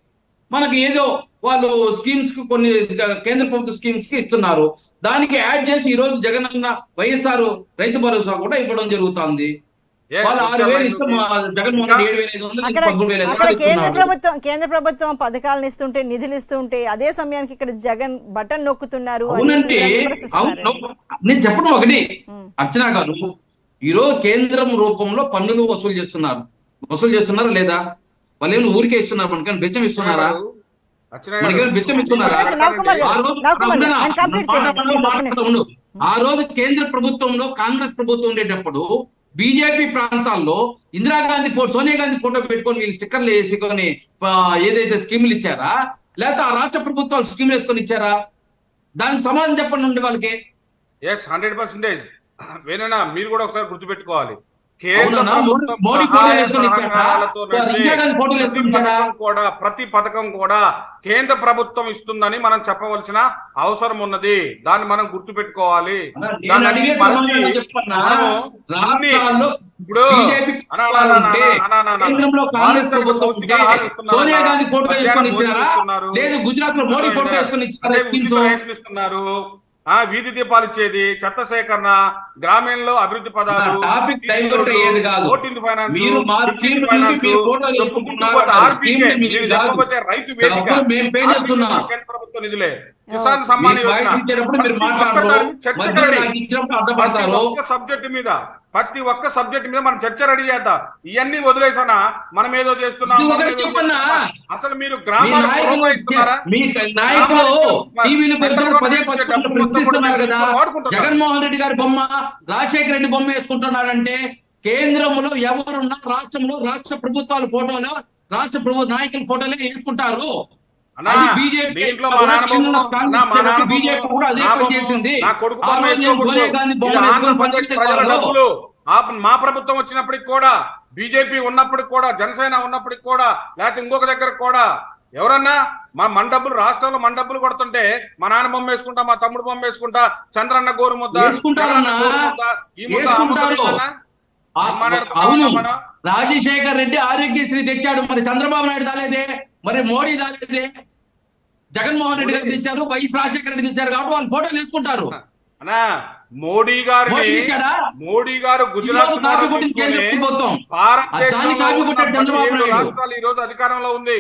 మనకి ఏదో వాళ్ళు స్కీమ్స్ కి కొన్ని కేంద్ర ప్రభుత్వ స్కీమ్స్ కి ఇస్తున్నారు దానికి యాడ్ చేసి ఈ రోజు జగన్ అన్న వైఎస్ఆర్ రైతు భరోసా కూడా ఇవ్వడం జరుగుతుంది Yes, వాళ్ళు ఆరు వేలు ఇస్తే మా జగన్మోహన్ రెడ్డి ఏడు వేల ఐదు వందలు అక్కడ పదమూడు వేల ఐదు అక్కడ వందలు కేంద్ర ఇస్తున్నారు. ప్రభుత్వం కేంద్ర ప్రభుత్వం పథకాలను ఇస్తుంటే నిధులు ఇస్తుంటే అదే సమయానికి ఇక్కడ జగన్ బటన్ నొక్కుతున్నారు అని అవునండి ప్రజలు అవును విమర్శిస్తున్నారండి. నేను చెప్పడం ఒకటి ఉమ్. అర్చన గారు ఈరోజు కేంద్రం రూపంలో పన్నులు వసూలు చేస్తున్నారు వసూలు చేస్తున్నారా లేదా వాళ్ళు ఏమైనా ఊరికే ఇస్తున్నారు మనకని బిచ్చం ఇస్తున్నారా అర్చన మనకేమైనా గారు, బిచ్చం ఇస్తున్నారా ఒక్క నిమిషం, నవకుమార్ గారు. ఆ రోజు నవకుమార్ గారు, అవునా? ఆయన కంప్లీట్ చేయండి. మాట్లాడమన్నా ప్లీజ్, ఒక్క మాట్లాడతా ఉండు. ఆ రోజు కేంద్ర ప్రభుత్వంలో కాంగ్రెస్ ప్రభుత్వం ఉండేటప్పుడు బీజేపీ ప్రాంతాల్లో ఇందిరాగాంధీ ఫోటో సోనియా గాంధీ ఫోటో పెట్టుకొని వీళ్ళు స్టిక్కర్లు వేసుకొని ఆ, ఏదైతే స్కీములు ఇచ్చారా లేకపోతే ఆ రాష్ట్ర ప్రభుత్వాలు స్కీములు వేసుకొని ఇచ్చారా దానికి సమాధానం చెప్పండి ఉండే వాళ్ళకి ఎస్ హండ్రెడ్ పర్సెంటేజ్ వేణునా మీరు కూడా ఒకసారి గుర్తుపెట్టుకోవాలి అవునన్నా? మోడీ- ప్రభుత్వం మోడీ సహాయ ఫోటోలు వేసుకొని ఇచ్చారా? సహకారాలతో నడిచే ఇందిరా గాంధీ ఫోటోలు ప్రతి వేసుకొని ఇచ్చారా? పథకం కూడా ప్రతి పథకం కూడా కేంద్ర ప్రభుత్వం ఇస్తుందని మనం చెప్పవలసిన అవసరం ఉన్నది దాన్ని మనం గుర్తుపెట్టుకోవాలి అన్నా, నేను దాన్ని అడిగే మరచి సమాధానం చెప్పన్నా? మనము రాష్ట్రాల్లో ఇప్పుడు బీజేపీ అన్నా, అన్నా, అన్నా, ఉంటే, అన్నా, అన్నా, అన్నా. కేంద్రంలో కాంగ్రెస్ బాలింతలకు ప్రభుత్వం పౌష్టికాహారం ఉంటే, ఇస్తున్నారు సోనియా అన్నా. గాంధీ ఫోటో వేసుకొని మధ్యాహ్నం ఇచ్చారా భోజనం ఇస్తున్నారు. లేదు గుజరాత్ లో మోడీ ఫోటో వేసుకొని ఇచ్చారా అదే స్కీమ్స్ ఉచిత రేషన్ ఇస్తున్నారు ఆ వీధి దీపాలు ఇచ్చేది చెత్త సేకరణ గ్రామీణంలో అభివృద్ధి పదాలు నా టాపిక్ డైవర్ట్ అయ్యేది కాదు. మీరు మా స్కీమ్ నుంచి మీరు ఫోటోలు వేసుకుంటున్నారు అంటారు. స్కీమ్ ని మీరు కాదు. రైతు వేదిక డబ్బులు మేము పే చేస్తున్నాం. ఆర్థిక కేంద్ర ప్రభుత్వ నిధులే కిసాన్ సమ్మాన్ మీరు వాయిస్ ఇచ్చేటప్పుడు మీరు మాట్లాడరు మధ్యలో నాకు ఇచ్చినప్పుడు అడ్డపడతారు ఒక్క సబ్జెక్ట్ మీద ప్రతి ఒక్క సబ్జెక్ట్ మీద మనం చర్చ రెడీ చేద్దాం ఇవన్నీ వదిలేసానా మనం ఏదో చేస్తున్నాం ఇది మనం ఒకటి ఏదో చెప్పన్నా? చేస్తున్నాం. అసలు మీరు మీ గ్రామాలకు నాయకులు పురమాయిస్తున్నారా? మీ నాయకులు గ్రామాలకు టీవీలు సెంట్రల్ పెడుతున్నారు పదే గవర్నమెంట్ పదే ఇచ్చే డబ్బు మొత్తం ప్రశ్నిస్తున్నారు కూడా కదా వాడుకుంటున్నారు. జగన్మోహన్ రెడ్డి గారి బొమ్మ రాజశేఖర రెడ్డి బొమ్మ వేసుకుంటున్నారంటే కేంద్రంలో ఎవరున్నా రాష్ట్రంలో రాష్ట్ర ప్రభుత్వాల ఫోటోలు రాష్ట్ర ప్రభుత్వ నాయకుల ఫోటోలే వేసుకుంటారు అన్నా, అది బీజేపీ దీంట్లో మా నాన్న కేంద్రంలో బొమ్మ, కాంగ్రెస్ అన్నా, మా నాన్న పార్టీ బీజేపీ బొమ్మ, కూడా అదే నా పని బొమ్మ, చేసింది నా కొడుకు ఆ బొమ్మ రోజు వేసుకోకూడదు. సోనియా గాంధీ ఇది బొమ్మ వేసుకొని ఆంధ్రప్రదేశ్ పనిచేసే ప్రజల వాళ్ళు. డబ్బులు ఆ- మా ప్రభుత్వం వచ్చినప్పటికి కూడా బీజేపీ ఉన్నప్పటికి కూడా జనసేన ఉన్నప్పటికి కూడా లేకపోతే ఇంకొక దగ్గర కూడా ఎవరన్నా మా మన డబ్బులు రాష్ట్రంలో మన డబ్బులు కొడుతుంటే మా నాన్న బొమ్మ వేసుకుంటా మా తమ్ముడు బొమ్మ వేసుకుంటా చంద్రన్న గోరు ముద్ద వేసుకుంటారన్నా. జగనన్న గోరు ముద్ద, ఈ ముద్ద ఆ ముద్ద వేసుకుంటారు. వేసుకున్నా? ఆ- మాట్లాడుతున్నాం అవును మనం. రాజశేఖర్ రెడ్డి ఆరోగ్యశ్రీ తెచ్చాడు మరి చంద్రబాబు నాయుడు దాలేదే మరి మోడీ దాలేదే జగన్మోహన్ రెడ్డి గారు తెచ్చారు వైఎస్ రాజశేఖర రెడ్డి తెచ్చారు కాబట్టి వాళ్ళు ఫోటోలు వేసుకుంటారు అన్నా మోడీ మోడీ గారిని తెచ్చాడా? మోడీ గారు గుజరాత్ ఈరోజు కాపీ కొట్టింది కేంద్ర తీసుకొని ప్రభుత్వం భారతదేశంలో దాన్ని కాపీ ఉన్న కొట్టాడు చంద్రబాబు పదిహేడు నాయుడు. రాష్ట్రాలు ఈ రోజు అధికారంలో ఉంది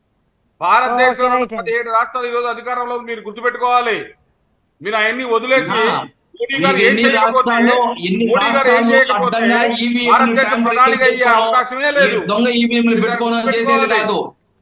భారతదేశంలో Okay, ఉన్న right. పదిహేడు రాష్ట్రాలు ఈ రోజు అధికారంలో ఉంది. మీరు గుర్తుపెట్టుకోవాలి మీరు అవన్నీ వదిలేసి ఆ. మోడీ గారు మీరు ఏం ఎన్ని చేయకపోతే రాష్ట్రాల్లో, ఎన్ని మోడీ గారు ఏం రాష్ట్రాల్లో చేయకపోతే అడ్డంగా ఈవీఎంలు భారతదేశ ట్యాంపరింగ్ ప్రధానిగా అయ్యే చేసుకోవడం, అవకాశమే లేదు ఈ దొంగ ఈవీఎంలు పెట్టుకోవడం చేసేది పెట్టుకోవాలి. కాదు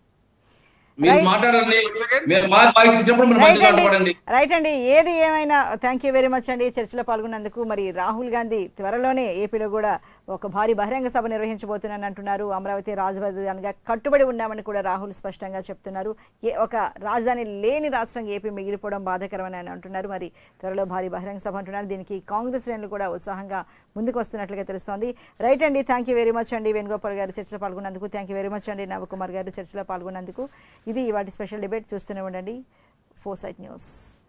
మీరు Right. మాట్లాడండి మీరు మా వారికి ఇచ్చినప్పుడు మీరు రైట్ మధ్యలో అండి అడ్డుపడండి రైట్ అండి ఏది ఏమైనా థ్యాంక్ యూ వెరీ మచ్ అండి చర్చలో పాల్గొన్నందుకు మరి రాహుల్ గాంధీ త్వరలోనే ఏపీలో కూడా ఒక భారీ బహిరంగ సభ నిర్వహించబోతున్నానని అంటున్నారు అమరావతి రాజధానిగా కట్టుబడి ఉన్నామని కూడా రాహుల్ స్పష్టంగా చెప్తున్నారు ఏ ఒక రాజధాని లేని రాష్ట్రంగా ఏపీ మిగిలిపోవడం బాధాకరమని ఆయన అంటున్నారు మరి త్వరలో భారీ బహిరంగ సభ అంటున్నారు దీనికి కాంగ్రెస్ శ్రేణులు కూడా ఉత్సాహంగా ముందుకు వస్తున్నట్లుగా తెలుస్తోంది రైట్ అండి థ్యాంక్ యూ వెరీ మచ్ అండి వేణుగోపాల్ గారు చర్చలో పాల్గొన్నందుకు థ్యాంక్ యూ వెరీ మచ్ అండి నవకుమార్ గారు చర్చలో పాల్గొన్నందుకు ఇది ఇవాటి స్పెషల్ డిబేట్ చూస్తూనే ఉండండి ఫోర్ సైట్ న్యూస్